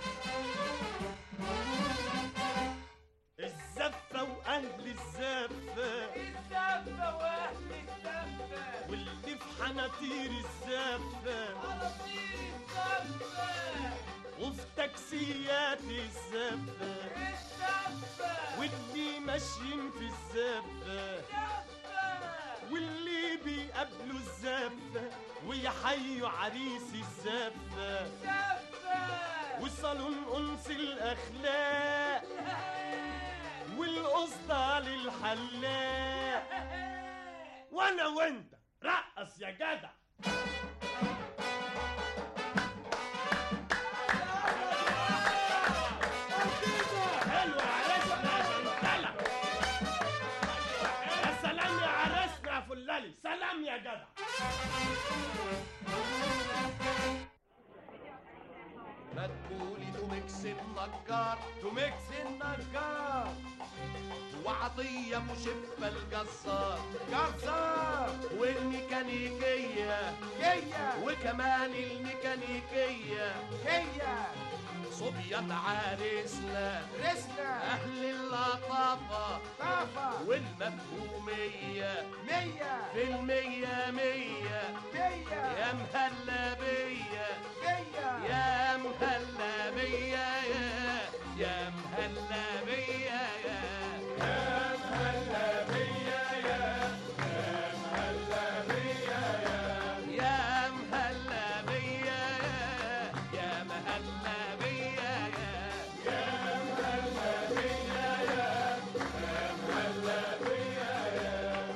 الزفة وأهل الزفة الزفة واهل الزفة واللي في حناطير الزفة على طير الزفة وفي تاكسيات الزفة الزفة واللي ماشيين في الزفة واللي بيقابلوا الزفة ويحيوا عريس الزفة زفة وصالون أنس الأخلاق والقصدة للحلاق وأنا وأنت رقص يا جدع حلو عرسنا يا بنتلة يا سلام يا عرسنا يا فلالي سلام يا جدع ما تقولي دوميكس النجار دوميكس النجار وعطية مشبة الجزار جزار والميكانيكية جية وكمان الميكانيكية هي صبيان عريسنا رسنا أهل اللطافة طافة والمفهومية مية في المية مية مية يا مهلا بيا جية يا مهلا بيا يا يا مهلا بيا يا يا مهلا بيا يا يا مهلا بيا يا يا مهلا بيا يا يا مهلا بيا يا يا مهلا بيا يا يا مهلا بيا يا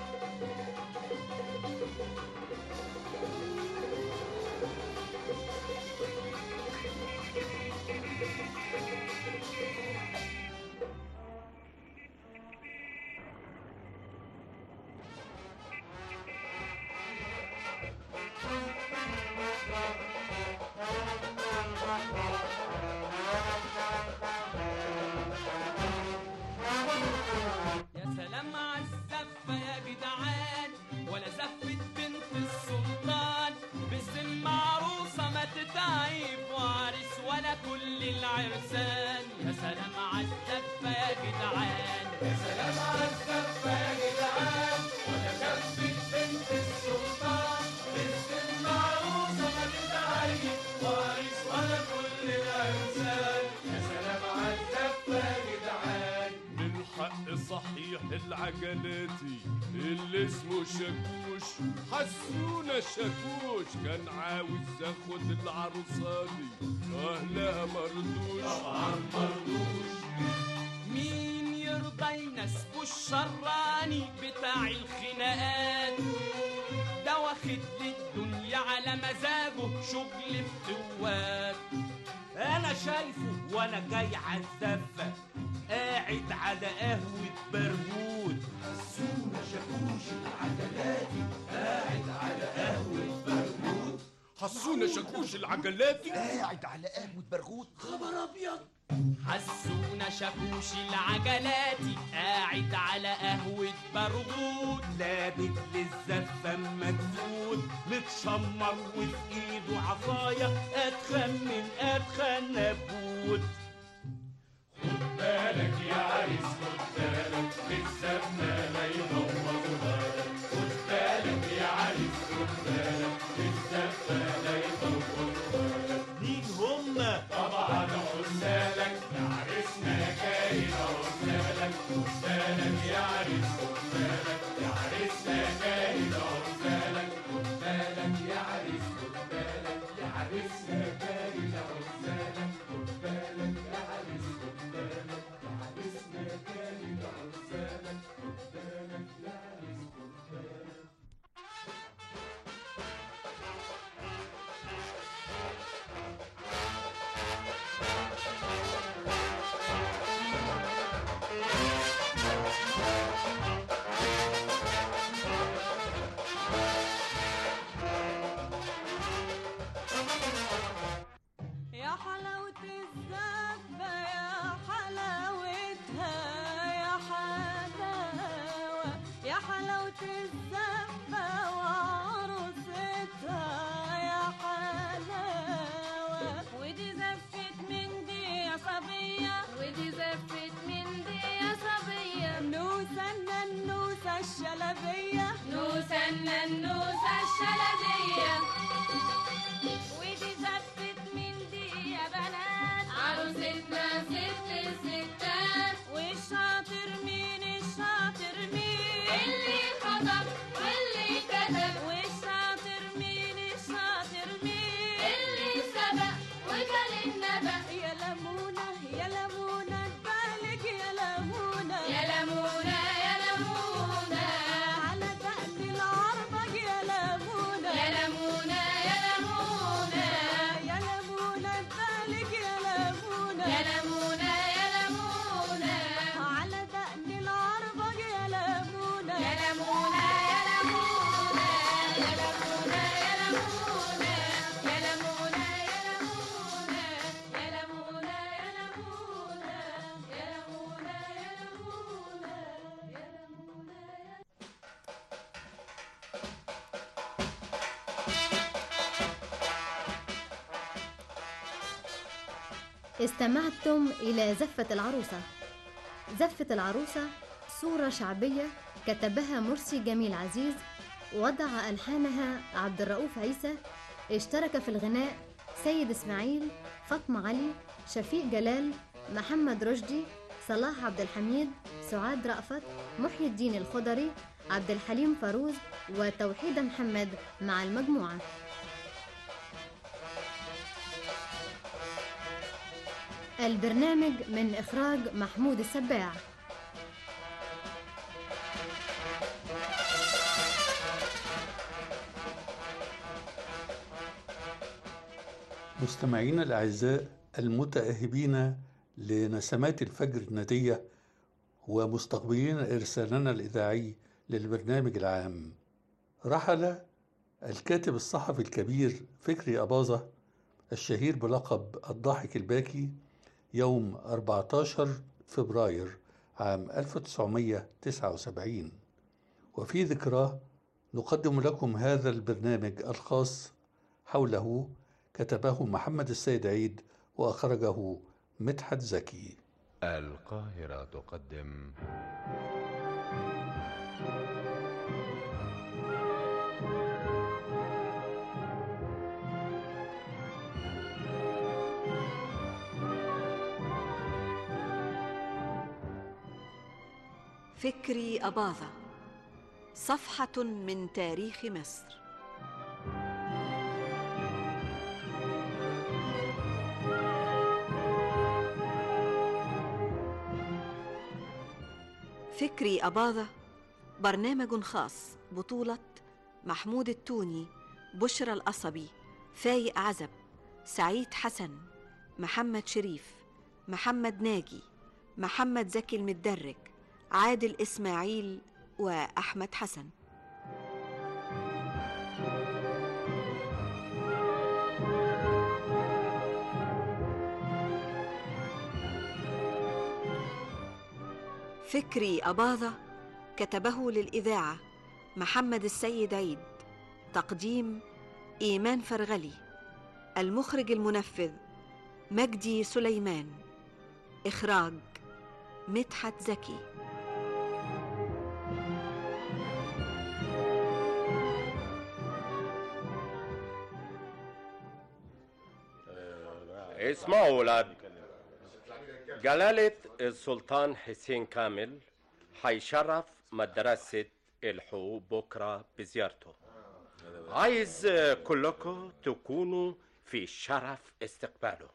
يا سلام على الزفة يا جدعان ولا زفة بنت السلطان باسم عروسة ما تتعيب وعريس ولا كل العرسان يا سلام على الزفة يا جدعان يا سلام على الزفة يا جدعان ولا زفة بنت السلطان باسم عروسة ما تتعيب وعريس ولا كل الأنسان يا سلام على الزفة يا جدعان من حق صحيح العجلاتي اللي اسمه شاكوش حسونا شاكوش كان عاوز ياخد العروساني اهلها مرضوش طبعا مرضوش مين يرضى ينسبوا الشراني بتاع الخناقات ده واخد للدنيا على مزاجه شغل فتوات انا شايفه وانا جاي على الزفة قاعد على قهوة برغوت حسونا شاكوش العجلاتي قاعد على قهوة برغوت حسونا شاكوش العجلاتي قاعد على قهوة برغوت خبر ابيض حسونا شاكوش العجلاتي قاعد على قهوة برغوت لابد للزفة مدفون متشمر وفي ايده عصاية اتخن من اتخن نبوت بالك يا عريس خد بالك الزفة لا يبوظوها لك خد بالك يا عريس خد بالك الزفة لا يبوظوها لك مين هما؟ طبعا قلنا لك يا عريسنا كاين قلنا لك خد بالك يا عريس خد بالك يا عريسنا كاين قلنا لك خد بالك يا عريس خد بالك يا عريسنا كاين قلنا لك خد بالك يا عريس خد بالك يا عريسنا كاين قلنا لك خد بالك يا عريس خد بالك يا حلاوة الزبة يا حلاوتها يا حلاوة يا حلاوة الزبة وعروستها يا حلاوة ودي زفت من دي يا صبية ودي زفت من دي يا صبية نوسة النوسة الشلبية نوسة النوسة الشلبية ودي زفت من دي يا بنات عروستنا ست الستات والشاطر مين الشاطر مين اللي خطب واللي كتب والشاطر مين الشاطر مين اللي سبق وكل النبأ يا لمونة يا لمونة بالك يا لمونة يا لمونة يا لمونة على دقن العربج يا لمونة يا لمونة يا لمونة يا لمونة بالك يا لمونة يا لمونة يا لمونة على دقن العربج يا لمونة يا لمونة يا لمونة يا لمونة يا لمونة يا لمونة يا لمونة يا لمونة يا لمونة يا لمونة يا لمونة يا استمعتم إلى زفة العروسة زفة العروسة صورة شعبية كتبها مرسي جميل عزيز وضع ألحانها عبد الرؤوف عيسى اشترك في الغناء سيد إسماعيل فاطمة علي شفيق جلال محمد رشدي صلاح عبد الحميد سعاد رأفت محي الدين الخضري عبد الحليم فاروز وتوحيد محمد مع المجموعة البرنامج من إخراج محمود السباع مستمعينا الأعزاء المتأهبين لنسمات الفجر الندية ومستقبلين إرسالنا الإذاعي للبرنامج العام رحل الكاتب الصحفي الكبير فكري أباظة الشهير بلقب الضاحك الباكي يوم 14 فبراير عام 1979 وفي ذكراه نقدم لكم هذا البرنامج الخاص حوله كتبه محمد السيد عيد وأخرجه مدحت زكي القاهرة تقدم فكري أباظة صفحة من تاريخ مصر فكري أباظة برنامج خاص بطولة محمود التوني بشرى القصبي فايق عزب سعيد حسن محمد شريف محمد ناجي محمد زكي المدرج عادل إسماعيل وأحمد حسن فكري أباظة كتبه للإذاعة محمد السيد عيد تقديم إيمان فرغلي المخرج المنفذ مجدي سليمان إخراج مدحت زكي اسمعوا ولاد جلالة السلطان حسين كامل هيشرف مدرسة الحقوق بكرة بزيارته عايز كلكم تكونوا في شرف استقباله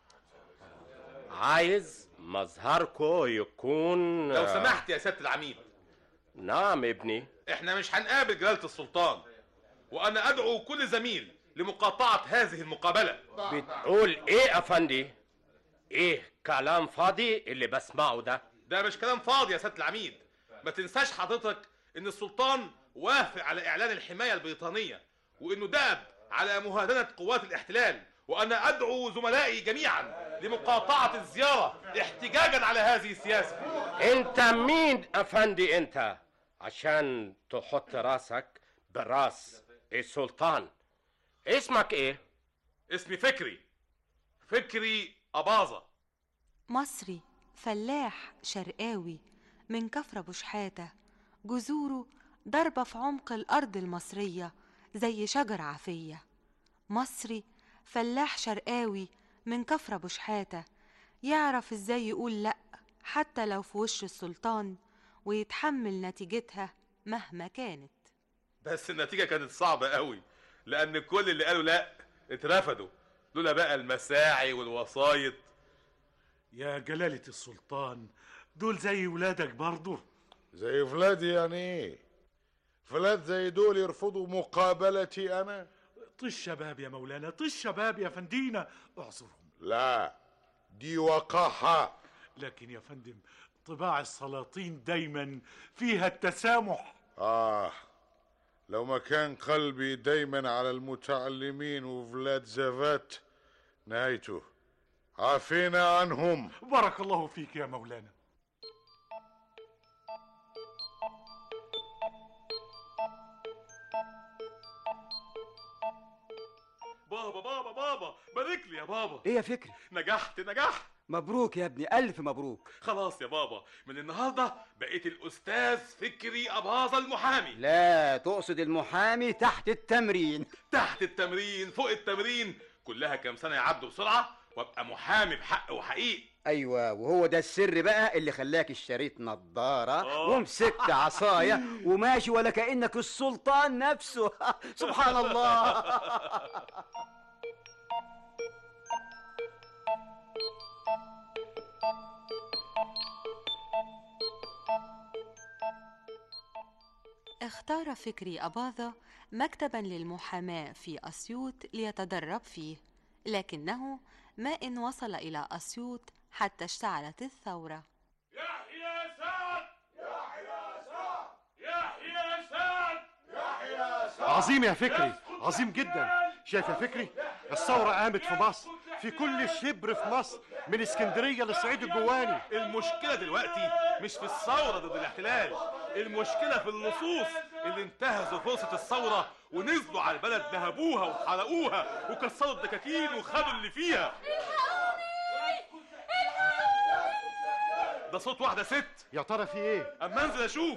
عايز مظهركم يكون لو سمحت يا سيادة العميد نعم ابني احنا مش هنقابل جلالة السلطان وانا ادعو كل زميل لمقاطعة هذه المقابلة بتقول ايه افندي ايه كلام فاضي اللي بسمعه ده ده مش كلام فاضي يا سيادة العميد ما تنساش حضرتك ان السلطان وافق على اعلان الحماية البريطانية وانه داب على مهادنة قوات الاحتلال وانا ادعو زملائي جميعا لمقاطعة الزيارة احتجاجا على هذه السياسة انت مين افندي انت عشان تحط راسك براس السلطان اسمك ايه اسمي فكري فكري أباظة مصري فلاح شرقاوي من كفر أبو شحاتة جذوره ضربة في عمق الأرض المصرية زي شجر عافية مصري فلاح شرقاوي من كفر أبو شحاتة يعرف ازاي يقول لأ حتى لو في وش السلطان ويتحمل نتيجتها مهما كانت بس النتيجة كانت صعبة قوي لأن كل اللي قالوا لا اترفضوا لولا بقى المساعي والوسايط يا جلالة السلطان دول زي ولادك برضه زي ولادي يعني ايه فلات زي دول يرفضوا مقابلتي انا طش شباب يا مولانا طش شباب يا فندينا اعذرهم لا دي وقاحة لكن يا فندم طباع السلاطين دايما فيها التسامح آه لو ما كان قلبي دايما على المتعلمين وفلاد زفات نهايته عافينا عنهم بارك الله فيك يا مولانا بابا بابا بابا بارك لي يا بابا ايه يا فكري نجحت نجحت مبروك يا ابني الف مبروك خلاص يا بابا من النهارده بقيت الاستاذ فكري اباظه المحامي لا تقصد المحامي تحت التمرين تحت التمرين فوق التمرين كلها كام سنه يعدوا بسرعه وابقى محامي بحق وحقيقي ايوه وهو ده السر بقى اللي خلاك اشتريت نظاره آه. ومسكت عصايه وماشي ولا كانك السلطان نفسه سبحان الله اختار فكري أباظة مكتبا للمحاماة في أسيوط ليتدرب فيه لكنه ما إن وصل إلى أسيوط حتى اشتعلت الثورة يحيى سعد يحيى سعد يحيى سعد يحيى سعد عظيم يا فكري عظيم جدا شايف يا فكري الثورة قامت في مصر في كل شبر في مصر من اسكندرية للصعيد الجواني المشكله دلوقتي مش في الثوره ضد الاحتلال المشكله في اللصوص اللي انتهزوا فرصه الثوره ونزلوا على البلد نهبوها وحرقوها وكسروا الدكاكين وخدوا اللي فيها ده صوت واحده ست يا ترى في ايه اما انزل اشوف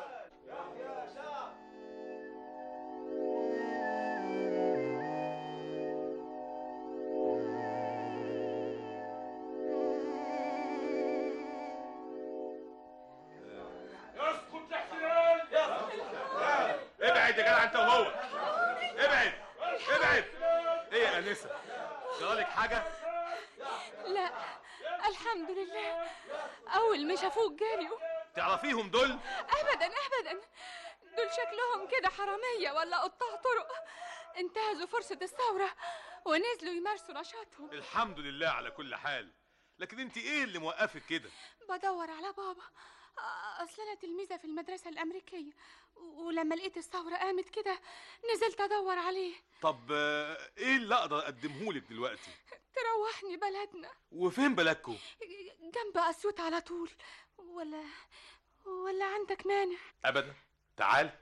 يسقط الاحتلال ابعد يا جدع انت وهو ابعد ابعد ايه يا انسه جرالك حاجه لا الحمد لله أول ما شافوك جريوا تعرفيهم دول أبدا أبدا دول شكلهم كده حرامية ولا قطاع طرق انتهزوا فرصة الثورة ونزلوا يمارسوا نشاطهم الحمد لله على كل حال لكن انت ايه اللي موقفك كده بدور على بابا آه، اصل انا تلميذه في المدرسه الامريكيه ولما لقيت الثوره قامت كده نزلت ادور عليه طب آه، ايه اللي اقدر اقدمهولك دلوقتي تروحني بلدنا وفين بلدكم جنب اسيوط على طول ولا ولا عندك مانع ابدا تعال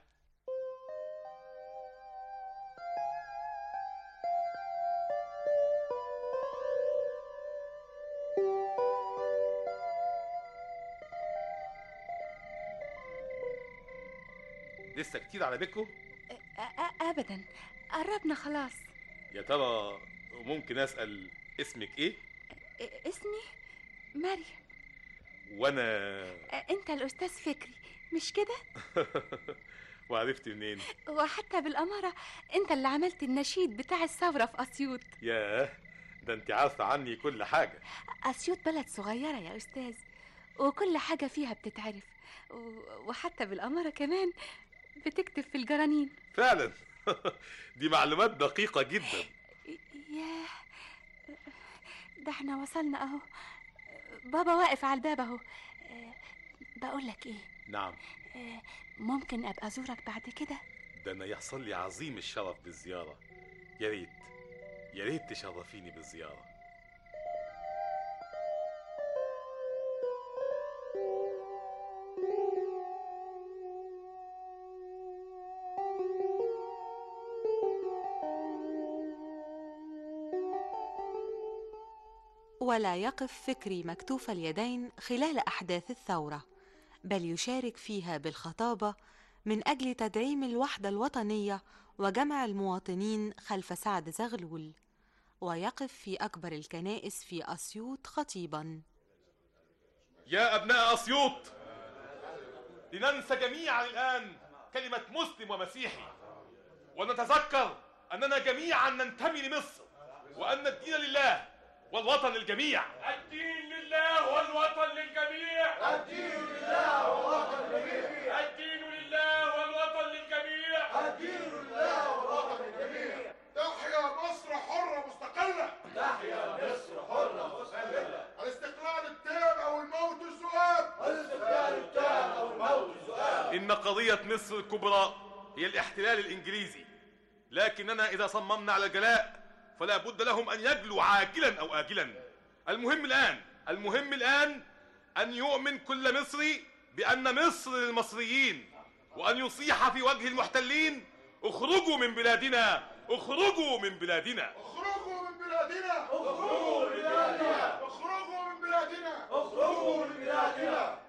لسه كتير على بيتكم أ- أ- ابدا قربنا خلاص يا ترى ممكن اسال اسمك ايه إ- اسمي مريم وانا أ- انت الاستاذ فكري مش كده وعرفت منين وحتى بالاماره انت اللي عملت النشيد بتاع الثوره في اسيوط ياه ده انت عارفه عني كل حاجه اسيوط بلد صغيره يا استاذ وكل حاجه فيها بتتعرف و- وحتى بالاماره كمان بتكتب في الجرانين فعلا دي معلومات دقيقه جدا ياه ده احنا وصلنا اهو بابا واقف على الباب اهو آه، بقول لك ايه نعم آه، ممكن ابقى ازورك بعد كده ده انا يحصل لي عظيم الشرف بالزياره يا ريت يا ريت تشرفيني بالزياره ولا يقف فكري مكتوف اليدين خلال احداث الثوره بل يشارك فيها بالخطابه من اجل تدعيم الوحده الوطنيه وجمع المواطنين خلف سعد زغلول ويقف في اكبر الكنائس في اسيوط خطيبا يا ابناء اسيوط لننسى جميعا الان كلمه مسلم ومسيحي ونتذكر اننا جميعا ننتمي لمصر وان الدين لله والوطن للجميع الدين لله والوطن للجميع الدين لله والوطن للجميع الدين لله والوطن للجميع الدين لله والوطن للجميع تحيا مصر حرة مستقلة تحيا مصر حرة مستقلة الاستقلال التام أو الموت الذؤاب الاستقلال التام أو الموت الذؤاب ان قضيه مصر الكبرى هي الاحتلال الانجليزي لكننا اذا صممنا على الجلاء فلا بد لهم ان يجلوا عاجلا او اجلا المهم الان المهم الان ان يؤمن كل مصري بان مصر للمصريين وان يصيح في وجه المحتلين اخرجوا من بلادنا اخرجوا من بلادنا اخرجوا من بلادنا اخرجوا من بلادنا اخرجوا من بلادنا اخرجوا من بلادنا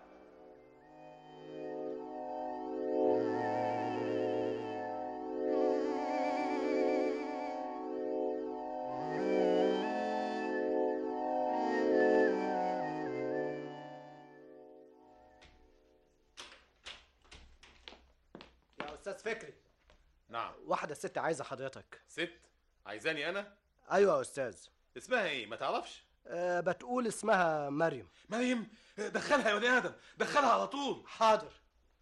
يا استاذ فكري نعم واحده ست عايزه حضرتك ست عايزاني انا ايوه يا استاذ اسمها ايه ما تعرفش أه بتقول اسمها مريم مريم دخلها يا ولي ادم دخلها على طول حاضر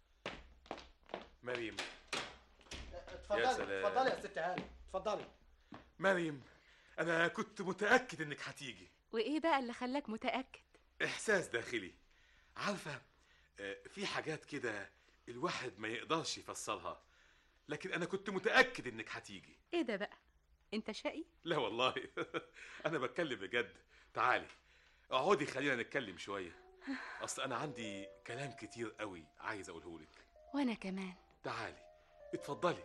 مريم اتفضلي يا سلام. اتفضلي يا ست هاني اتفضلي مريم انا كنت متاكد انك هتيجي وايه بقى اللي خلاك متاكد احساس داخلي عارفه آه، في حاجات كده الواحد ما يقدرش يفسرها لكن انا كنت متاكد انك هتيجي ايه ده بقى انت شقي لا والله انا بتكلم بجد تعالي اقعدي خلينا نتكلم شويه اصل انا عندي كلام كتير قوي عايز اقوله لك وانا كمان تعالي اتفضلي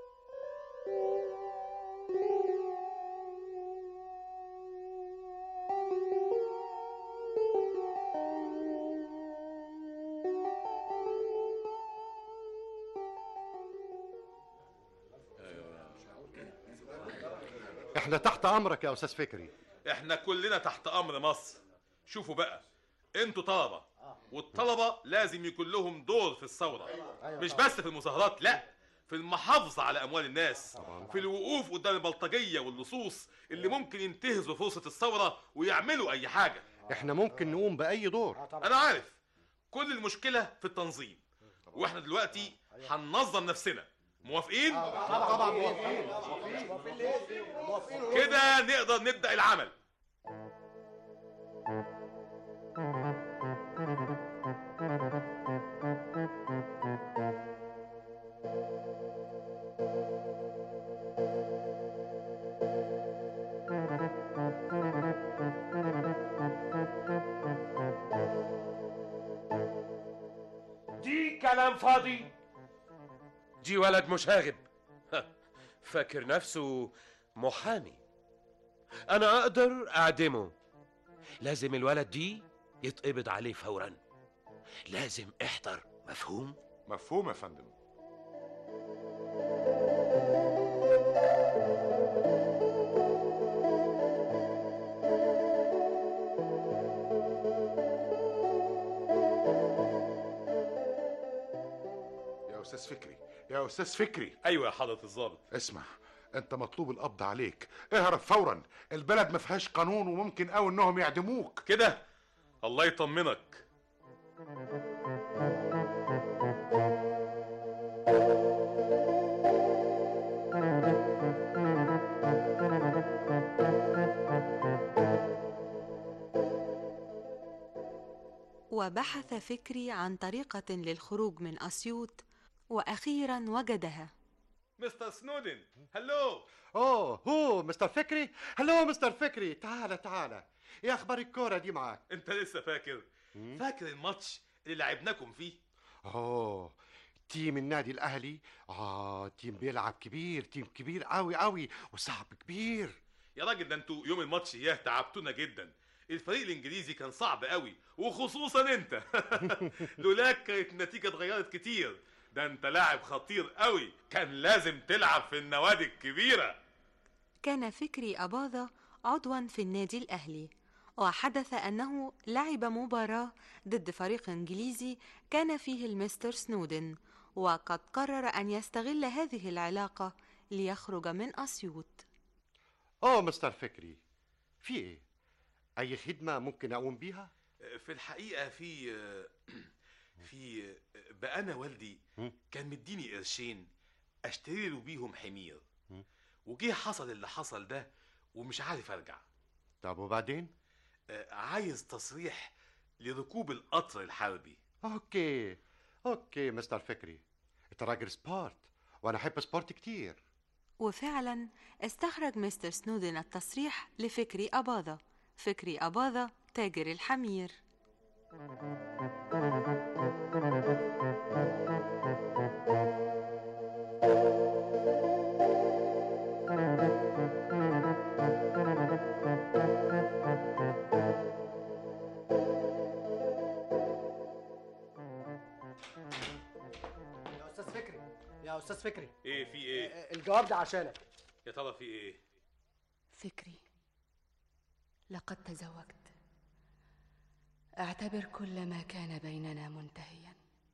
احنا تحت امرك يا استاذ فكري احنا كلنا تحت امر مصر شوفوا بقى انتوا طلبه والطلبه لازم يكون لهم دور في الثوره مش بس في المظاهرات لا في المحافظه على اموال الناس في الوقوف قدام البلطجيه واللصوص اللي ممكن ينتهزوا فرصه الثوره ويعملوا اي حاجه احنا ممكن نقوم باي دور انا عارف كل المشكله في التنظيم واحنا دلوقتي هننظم نفسنا موافقين طبعا موافقين موافقين ليه؟ موافقين كده نقدر نبدا العمل دي كلام فاضي دي ولد مشاغب فاكر نفسه محامي انا اقدر اعدمه لازم الولد دي يتقبض عليه فورا لازم احضر مفهوم مفهوم يا فندم يا استاذ فكري يا استاذ فكري ايوه يا حضره الضابط اسمع انت مطلوب القبض عليك اهرب فورا البلد ما فيهاش قانون وممكن قوي انهم يعدموك كده الله يطمنك وبحث فكري عن طريقة للخروج من أسيوط وأخيرا وجدها مستر سنودن هلو اوه هو مستر فكري هلو مستر فكري تعالى تعالى ايه اخبار الكوره دي معاك انت لسه فاكر فاكر الماتش اللي لعبناكم فيه اوه تيم النادي الاهلي اه تيم بيلعب كبير تيم كبير قوي قوي وصعب كبير يا راجل ده انتوا يوم الماتش اياه تعبتونا جدا الفريق الانجليزي كان صعب قوي وخصوصا انت لولاك كانت النتيجه اتغيرت كتير ده انت لاعب خطير قوي كان لازم تلعب في النوادي الكبيره كان فكري أباظة عضوا في النادي الأهلي وحدث أنه لعب مباراة ضد فريق إنجليزي كان فيه المستر سنودن وقد قرر أن يستغل هذه العلاقة ليخرج من أسيوط اوه مستر فكري في ايه اي خدمه ممكن اقوم بيها في الحقيقه في في بقى انا والدي كان مديني قرشين اشتري له بيهم حمير وجه حصل اللي حصل ده ومش عارف ارجع طب وبعدين آه، عايز تصريح لركوب القطر الحربي اوكي اوكي مستر فكري انت راجل سبورت وانا احب سبورت كتير وفعلا استخرج مستر سنودن التصريح لفكري أباظة فكري أباظة تاجر الحمير يا استاذ فكري يا استاذ فكري ايه في ايه الجواب ده عشانك يا ترى في ايه فكري لقد تزوجت اعتبر كل ما كان بيننا منتهيا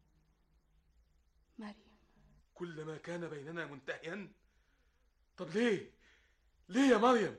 مريم كل ما كان بيننا منتهيا طب ليه ليه يا مريم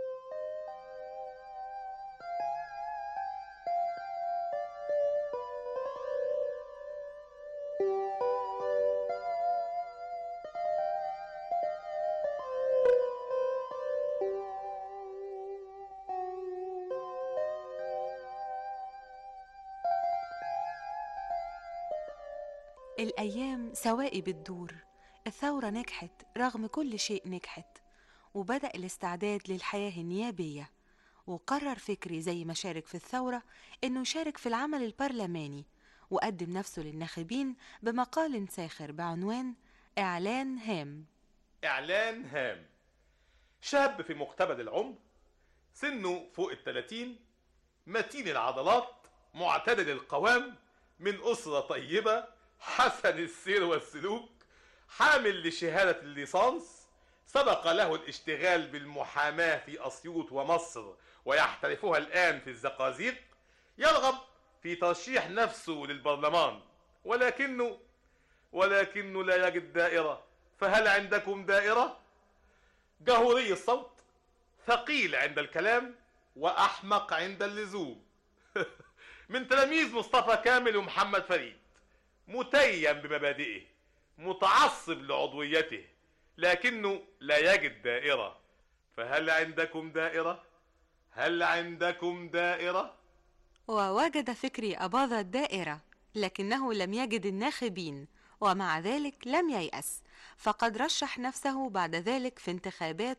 الأيام سوائي بتدور الثورة نجحت رغم كل شيء نجحت وبدأ الاستعداد للحياة النيابية وقرر فكري زي ما شارك في الثورة إنه يشارك في العمل البرلماني وقدم نفسه للناخبين بمقال ساخر بعنوان إعلان هام إعلان هام شاب في مقتبل العمر سنه فوق الثلاثين متين العضلات معتدل القوام من أسرة طيبة حسن السير والسلوك حامل لشهادة الليسانس سبق له الاشتغال بالمحاماة في أسيوط ومصر ويحترفها الآن في الزقازيق يرغب في ترشيح نفسه للبرلمان ولكنه ولكنه لا يجد دائرة فهل عندكم دائرة؟ جهوري الصوت ثقيل عند الكلام وأحمق عند اللزوم من تلاميذ مصطفى كامل ومحمد فريد متيم بمبادئه متعصب لعضويته لكنه لا يجد دائرة فهل عندكم دائرة؟ هل عندكم دائرة؟ ووجد فكري أباظة الدائرة لكنه لم يجد الناخبين ومع ذلك لم ييأس فقد رشح نفسه بعد ذلك في انتخابات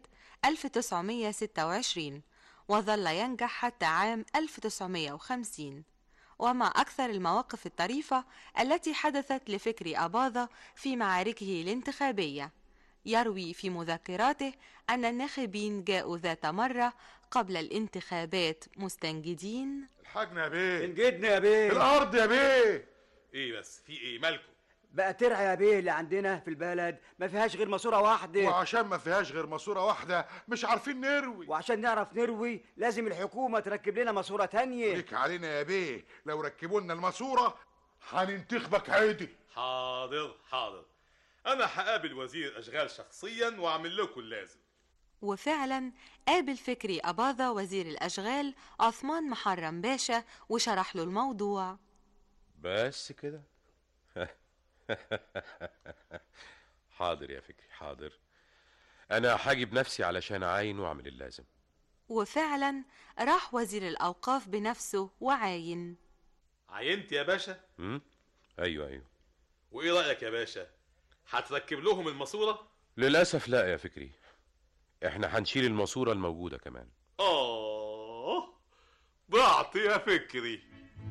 1926 وظل ينجح حتى عام 1950 وما أكثر المواقف الطريفة التي حدثت لفكري أباظة في معاركه الانتخابية يروي في مذكراته أن الناخبين جاءوا ذات مرة قبل الانتخابات مستنجدين الحاجنا يا بيه انجدنا يا بيه الارض يا بيه ايه بس في ايه مالكم بقى ترعى يا بيه اللي عندنا في البلد ما فيهاش غير ماسوره واحده وعشان ما فيهاش غير ماسوره واحده مش عارفين نروي وعشان نعرف نروي لازم الحكومه تركب لنا ماسوره تانية ليك علينا يا بيه لو ركبوا لنا الماسوره هننتخبك عادي حاضر حاضر انا هقابل وزير اشغال شخصيا واعمل لكم اللازم وفعلا قابل فكري أباظة وزير الأشغال عثمان محرم باشا وشرح له الموضوع بس كده حاضر يا فكري حاضر انا هجيب نفسي علشان اعاين واعمل اللازم وفعلا راح وزير الأوقاف بنفسه وعاين عينت يا باشا امم ايوه ايوه وايه رايك يا باشا هتركب لهم الماسوره للاسف لا يا فكري احنا هنشيل الماسوره الموجوده كمان اه ضعت يا فكري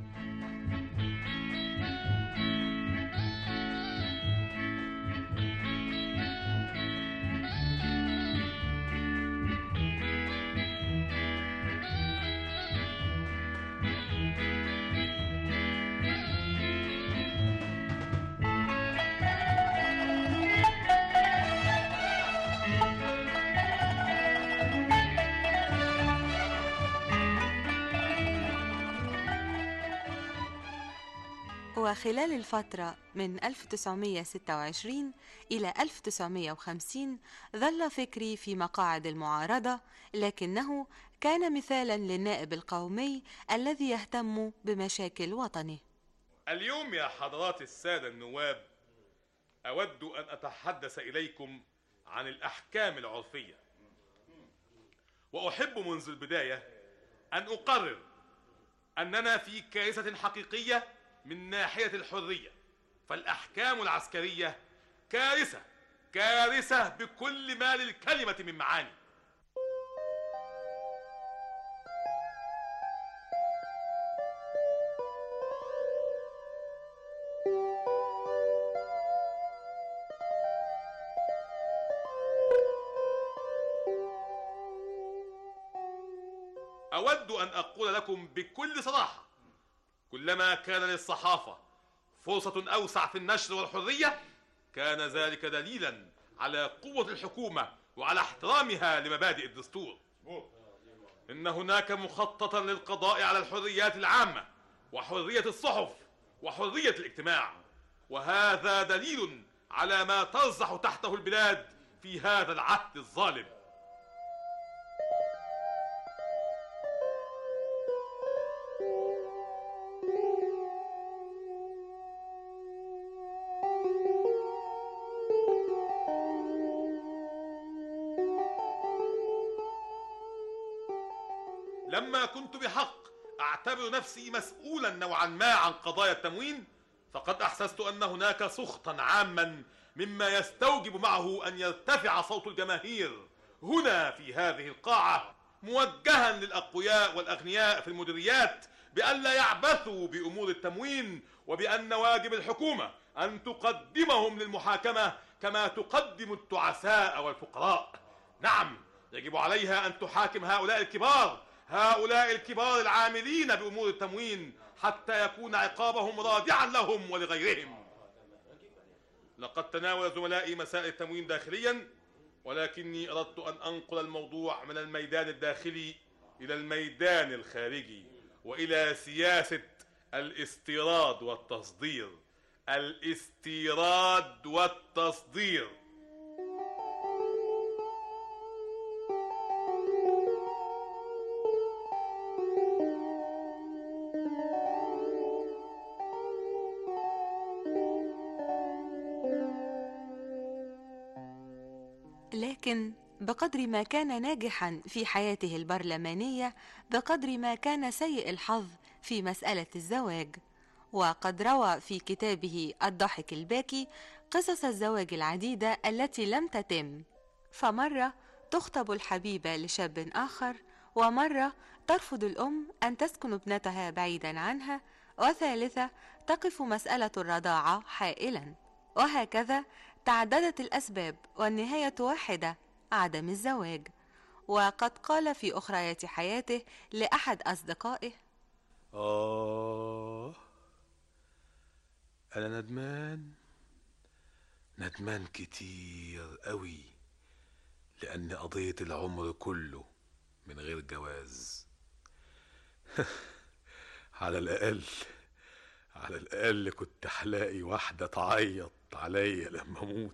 وخلال الفترة من 1926 إلى 1950 ظل فكري في مقاعد المعارضة لكنه كان مثالا للنائب القومي الذي يهتم بمشاكل وطنه اليوم يا حضرات السادة النواب أود أن أتحدث إليكم عن الأحكام العرفية وأحب منذ البداية أن أقرر أننا في كارثة حقيقية من ناحية الحرية فالأحكام العسكرية كارثة كارثة بكل ما للكلمة من معاني أود أن أقول لكم بكل صراحة كلما كان للصحافة فرصة أوسع في النشر والحرية كان ذلك دليلا على قوة الحكومة وعلى احترامها لمبادئ الدستور إن هناك مخططا للقضاء على الحريات العامة وحرية الصحف وحرية الاجتماع وهذا دليل على ما ترزح تحته البلاد في هذا العهد الظالم لما كنت بحق اعتبر نفسي مسؤولا نوعا ما عن قضايا التموين فقد احسست ان هناك سخطا عاما مما يستوجب معه ان يرتفع صوت الجماهير هنا في هذه القاعه موجها للاقوياء والاغنياء في المديريات بألا يعبثوا بأمور التموين وبأن واجب الحكومة أن تقدمهم للمحاكمة كما تقدم التعساء والفقراء نعم يجب عليها أن تحاكم هؤلاء الكبار هؤلاء الكبار العاملين بأمور التموين حتى يكون عقابهم رادعا لهم ولغيرهم لقد تناول زملائي مسائل التموين داخليا ولكني أردت أن أنقل الموضوع من الميدان الداخلي إلى الميدان الخارجي وإلى سياسة الاستيراد والتصدير الاستيراد والتصدير لكن بقدر ما كان ناجحا في حياته البرلمانيه بقدر ما كان سيء الحظ في مساله الزواج وقد روى في كتابه الضحك الباكي قصص الزواج العديده التي لم تتم فمره تخطب الحبيبه لشاب اخر ومره ترفض الام ان تسكن ابنتها بعيدا عنها وثالثه تقف مساله الرضاعه حائلا وهكذا تعددت الاسباب والنهايه واحده عدم الزواج وقد قال في اخريات حياته لاحد اصدقائه آه أنا ندمان ندمان كتير قوي لأني قضيت العمر كله من غير جواز على الأقل على الأقل كنت هلاقي واحدة تعيط عليا لما أموت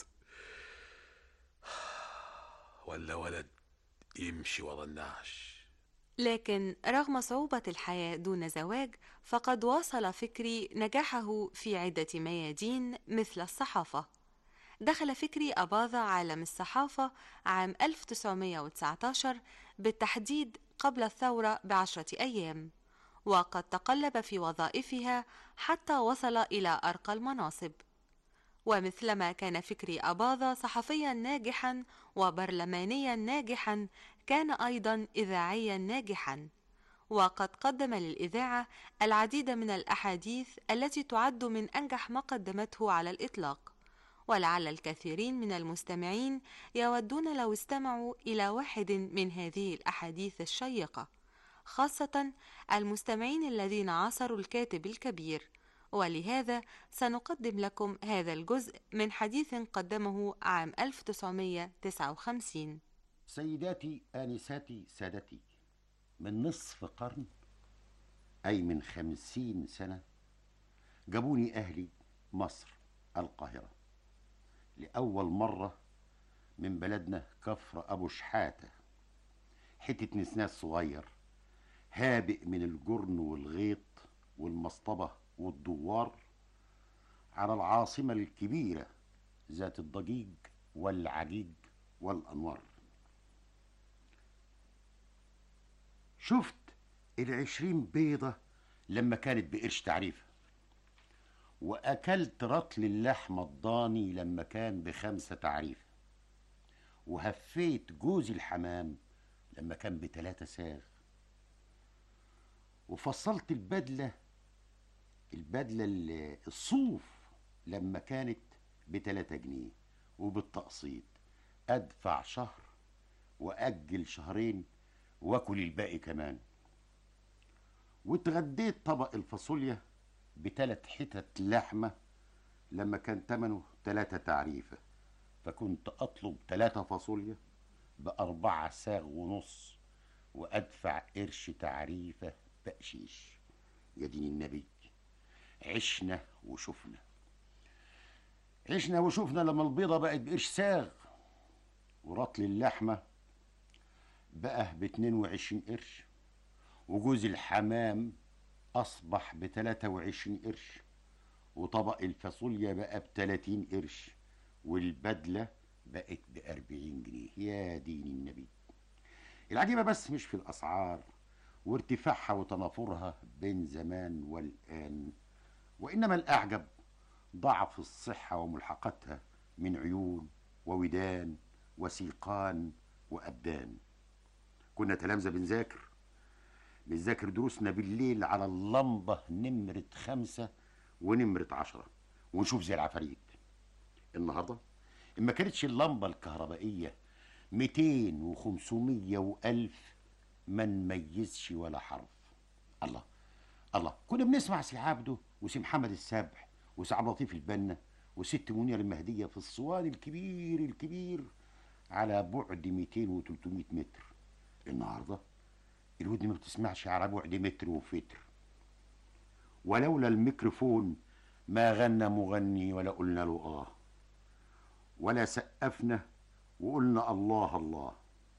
ولا ولد يمشي ورا النعش لكن رغم صعوبة الحياة دون زواج فقد واصل فكري نجاحه في عدة ميادين مثل الصحافة دخل فكري أباظة عالم الصحافة عام 1919 بالتحديد قبل الثورة بعشرة أيام وقد تقلب في وظائفها حتى وصل إلى أرقى المناصب ومثلما كان فكري أباظة صحفيا ناجحا وبرلمانيا ناجحا كان أيضا إذاعيا ناجحا وقد قدم للإذاعة العديد من الأحاديث التي تعد من أنجح ما قدمته على الإطلاق ولعل الكثيرين من المستمعين يودون لو استمعوا إلى واحد من هذه الأحاديث الشيقة خاصة المستمعين الذين عاصروا الكاتب الكبير ولهذا سنقدم لكم هذا الجزء من حديث قدمه عام 1959 سيداتي آنساتي سادتي من نصف قرن أي من خمسين سنة جابوني أهلي مصر القاهرة لأول مرة من بلدنا كفر أبو شحاتة حتة نسناس صغير هابئ من الجرن والغيط والمصطبة والدوار على العاصمة الكبيرة ذات الضجيج والعجيج والأنوار شفت العشرين بيضة لما كانت بقرش تعريفة وأكلت رطل اللحم الضاني لما كان بخمسة تعريفة وهفيت جوز الحمام لما كان بتلاتة ساغ وفصلت البدلة البدلة ال- الصوف لما كانت بتلاتة جنيه وبالتقسيط أدفع شهر وأجل شهرين واكل الباقي كمان واتغديت طبق الفاصوليا بتلات حتت لحمة لما كان تمنه تلاتة تعريفة فكنت أطلب تلاتة فاصوليا بأربعة ساغ ونص وأدفع قرش تعريفة بقشيش يا دين النبي عشنا وشفنا عشنا وشفنا لما البيضة بقت بقرش ساغ ورطل اللحمة بقى باتنين وعشرين قرش وجوز الحمام أصبح بتلاتة وعشرين قرش وطبق الفاصوليا بقى بتلاتين قرش والبدلة بقت بأربعين جنيه يا دين النبي العجيبة بس مش في الأسعار وارتفاعها وتنافرها بين زمان والآن وإنما الأعجب ضعف الصحة وملحقاتها من عيون وودان وسيقان وأبدان كنا تلامذة بنذاكر بنذاكر دروسنا بالليل على اللمبة نمرة خمسة ونمرة عشرة ونشوف زي العفاريت النهاردة إما كانتش اللمبة الكهربائية ميتين وخمسمية وألف ما نميزش ولا حرف الله الله كنا بنسمع سي عبده وسي محمد السبح وسي عبد اللطيف البنا وست منير المهدية في الصوان الكبير الكبير على بعد 200 و 300 متر النهارده الودن ما بتسمعش على بعد متر وفتر ولولا الميكروفون ما غنى مغني ولا قلنا له اه ولا سقفنا وقلنا الله الله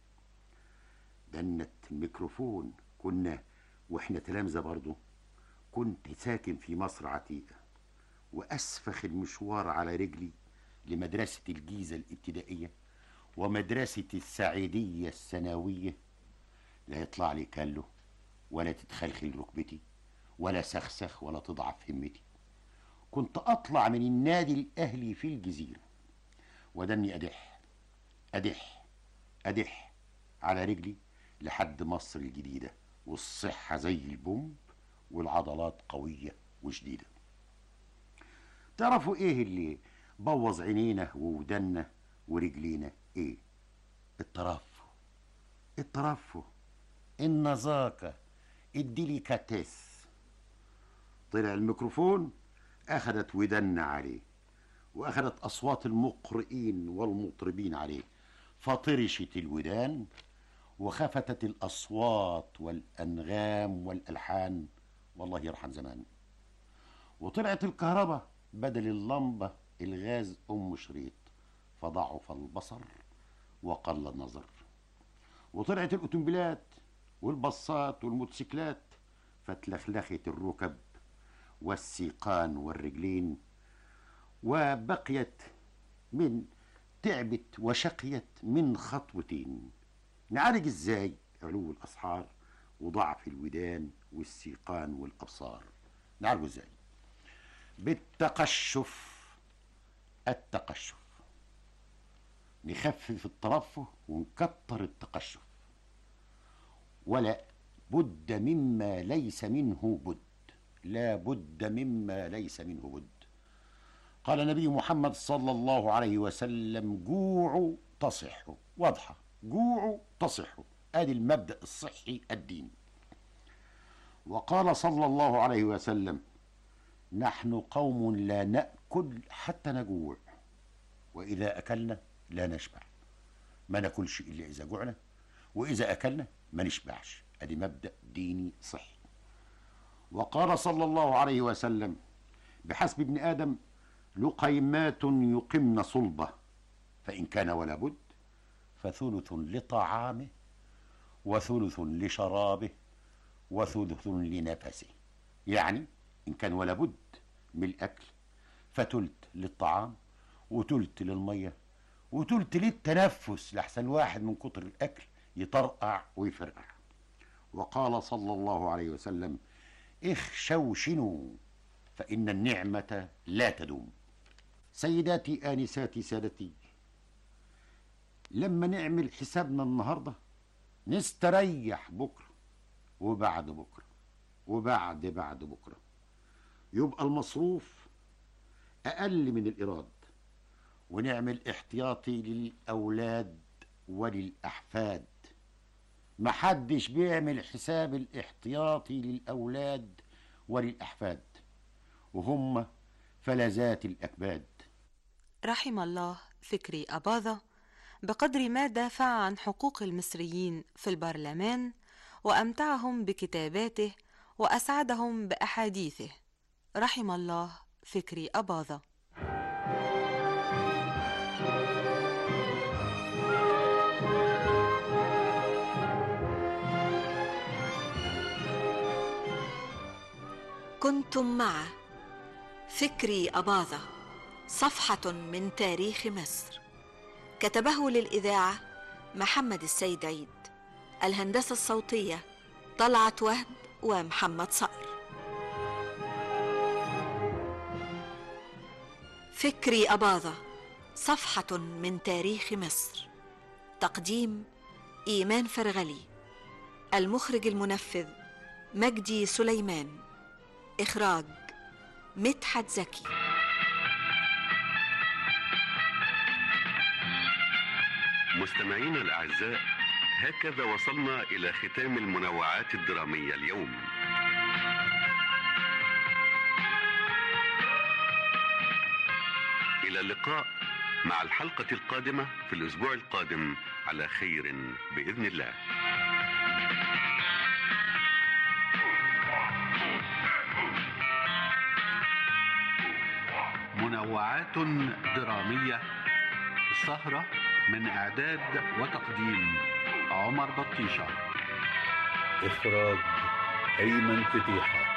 دنت الميكروفون كنا واحنا تلامذه برضه كنت ساكن في مصر عتيقه واسفخ المشوار على رجلي لمدرسه الجيزه الابتدائيه ومدرسة السعيدية الثانوية لا يطلع لي كله ولا تتخلخل ركبتي ولا سخسخ ولا تضعف همتي كنت أطلع من النادي الأهلي في الجزيرة ودني أدح أدح أدح على رجلي لحد مصر الجديدة والصحة زي البومب والعضلات قوية وشديدة تعرفوا ايه اللي بوظ عينينا وودنا ورجلينا ايه الترفه الترفه النزاكة الديليكاتيس طلع الميكروفون اخذت ودنا عليه واخذت اصوات المقرئين والمطربين عليه فطرشت الودان وخفتت الاصوات والانغام والالحان والله يرحم زمان وطلعت الكهرباء بدل اللمبه الغاز ام شريط فضعف البصر وقل النظر وطلعت الاوتومبيلات والبصات والموتوسيكلات فتلخلخت الركب والسيقان والرجلين وبقيت من تعبت وشقيت من خطوتين نعالج ازاي علو الاسعار وضعف الودان والسيقان والابصار نعالجه ازاي بالتقشف التقشف نخفف الترفه ونكتر التقشف ولا بد مما ليس منه بد لا بد مما ليس منه بد قال النبي محمد صلى الله عليه وسلم جوعوا تصحوا واضحة جوعوا تصحوا ادي المبدأ الصحي الديني وقال صلى الله عليه وسلم نحن قوم لا نأكل حتى نجوع وإذا أكلنا لا نشبع ما ناكلش إلا إذا جوعنا وإذا أكلنا ما نشبعش ادي مبدأ ديني صحي وقال صلى الله عليه وسلم بحسب ابن آدم لقيمات يقمن صلبه فإن كان ولا بد فثلث لطعامه وثلث لشرابه وثلث لنفسه يعني إن كان ولا بد من الأكل فتلت للطعام وتلت للمية وتلت للتنفس لحسن واحد من كتر الأكل يطرقع ويفرقع وقال صلى الله عليه وسلم اخشوشنوا فإن النعمة لا تدوم سيداتي آنساتي سادتي لما نعمل حسابنا النهاردة نستريح بكرة وبعد بكرة وبعد بعد بكرة يبقى المصروف أقل من الإيراد ونعمل احتياطي للأولاد وللأحفاد محدش بيعمل حساب الاحتياطي للأولاد وللأحفاد وهم فلذات الأكباد رحم الله فكري أباظة بقدر ما دافع عن حقوق المصريين في البرلمان وأمتعهم بكتاباته وأسعدهم بأحاديثه رحم الله فكري أباظة كنتم مع فكري أباظة صفحة من تاريخ مصر كتبه للإذاعة محمد السيد عيد الهندسة الصوتية طلعت وهب ومحمد صقر فكري أباظة صفحة من تاريخ مصر تقديم إيمان فرغلي المخرج المنفذ مجدي سليمان إخراج مدحت زكي مستمعينا الأعزاء هكذا وصلنا إلى ختام المنوعات الدرامية اليوم إلى اللقاء مع الحلقة القادمة في الأسبوع القادم على خير بإذن الله منوعات درامية السهرة من إعداد وتقديم عمر بطيشة إخراج أيمن فتيحة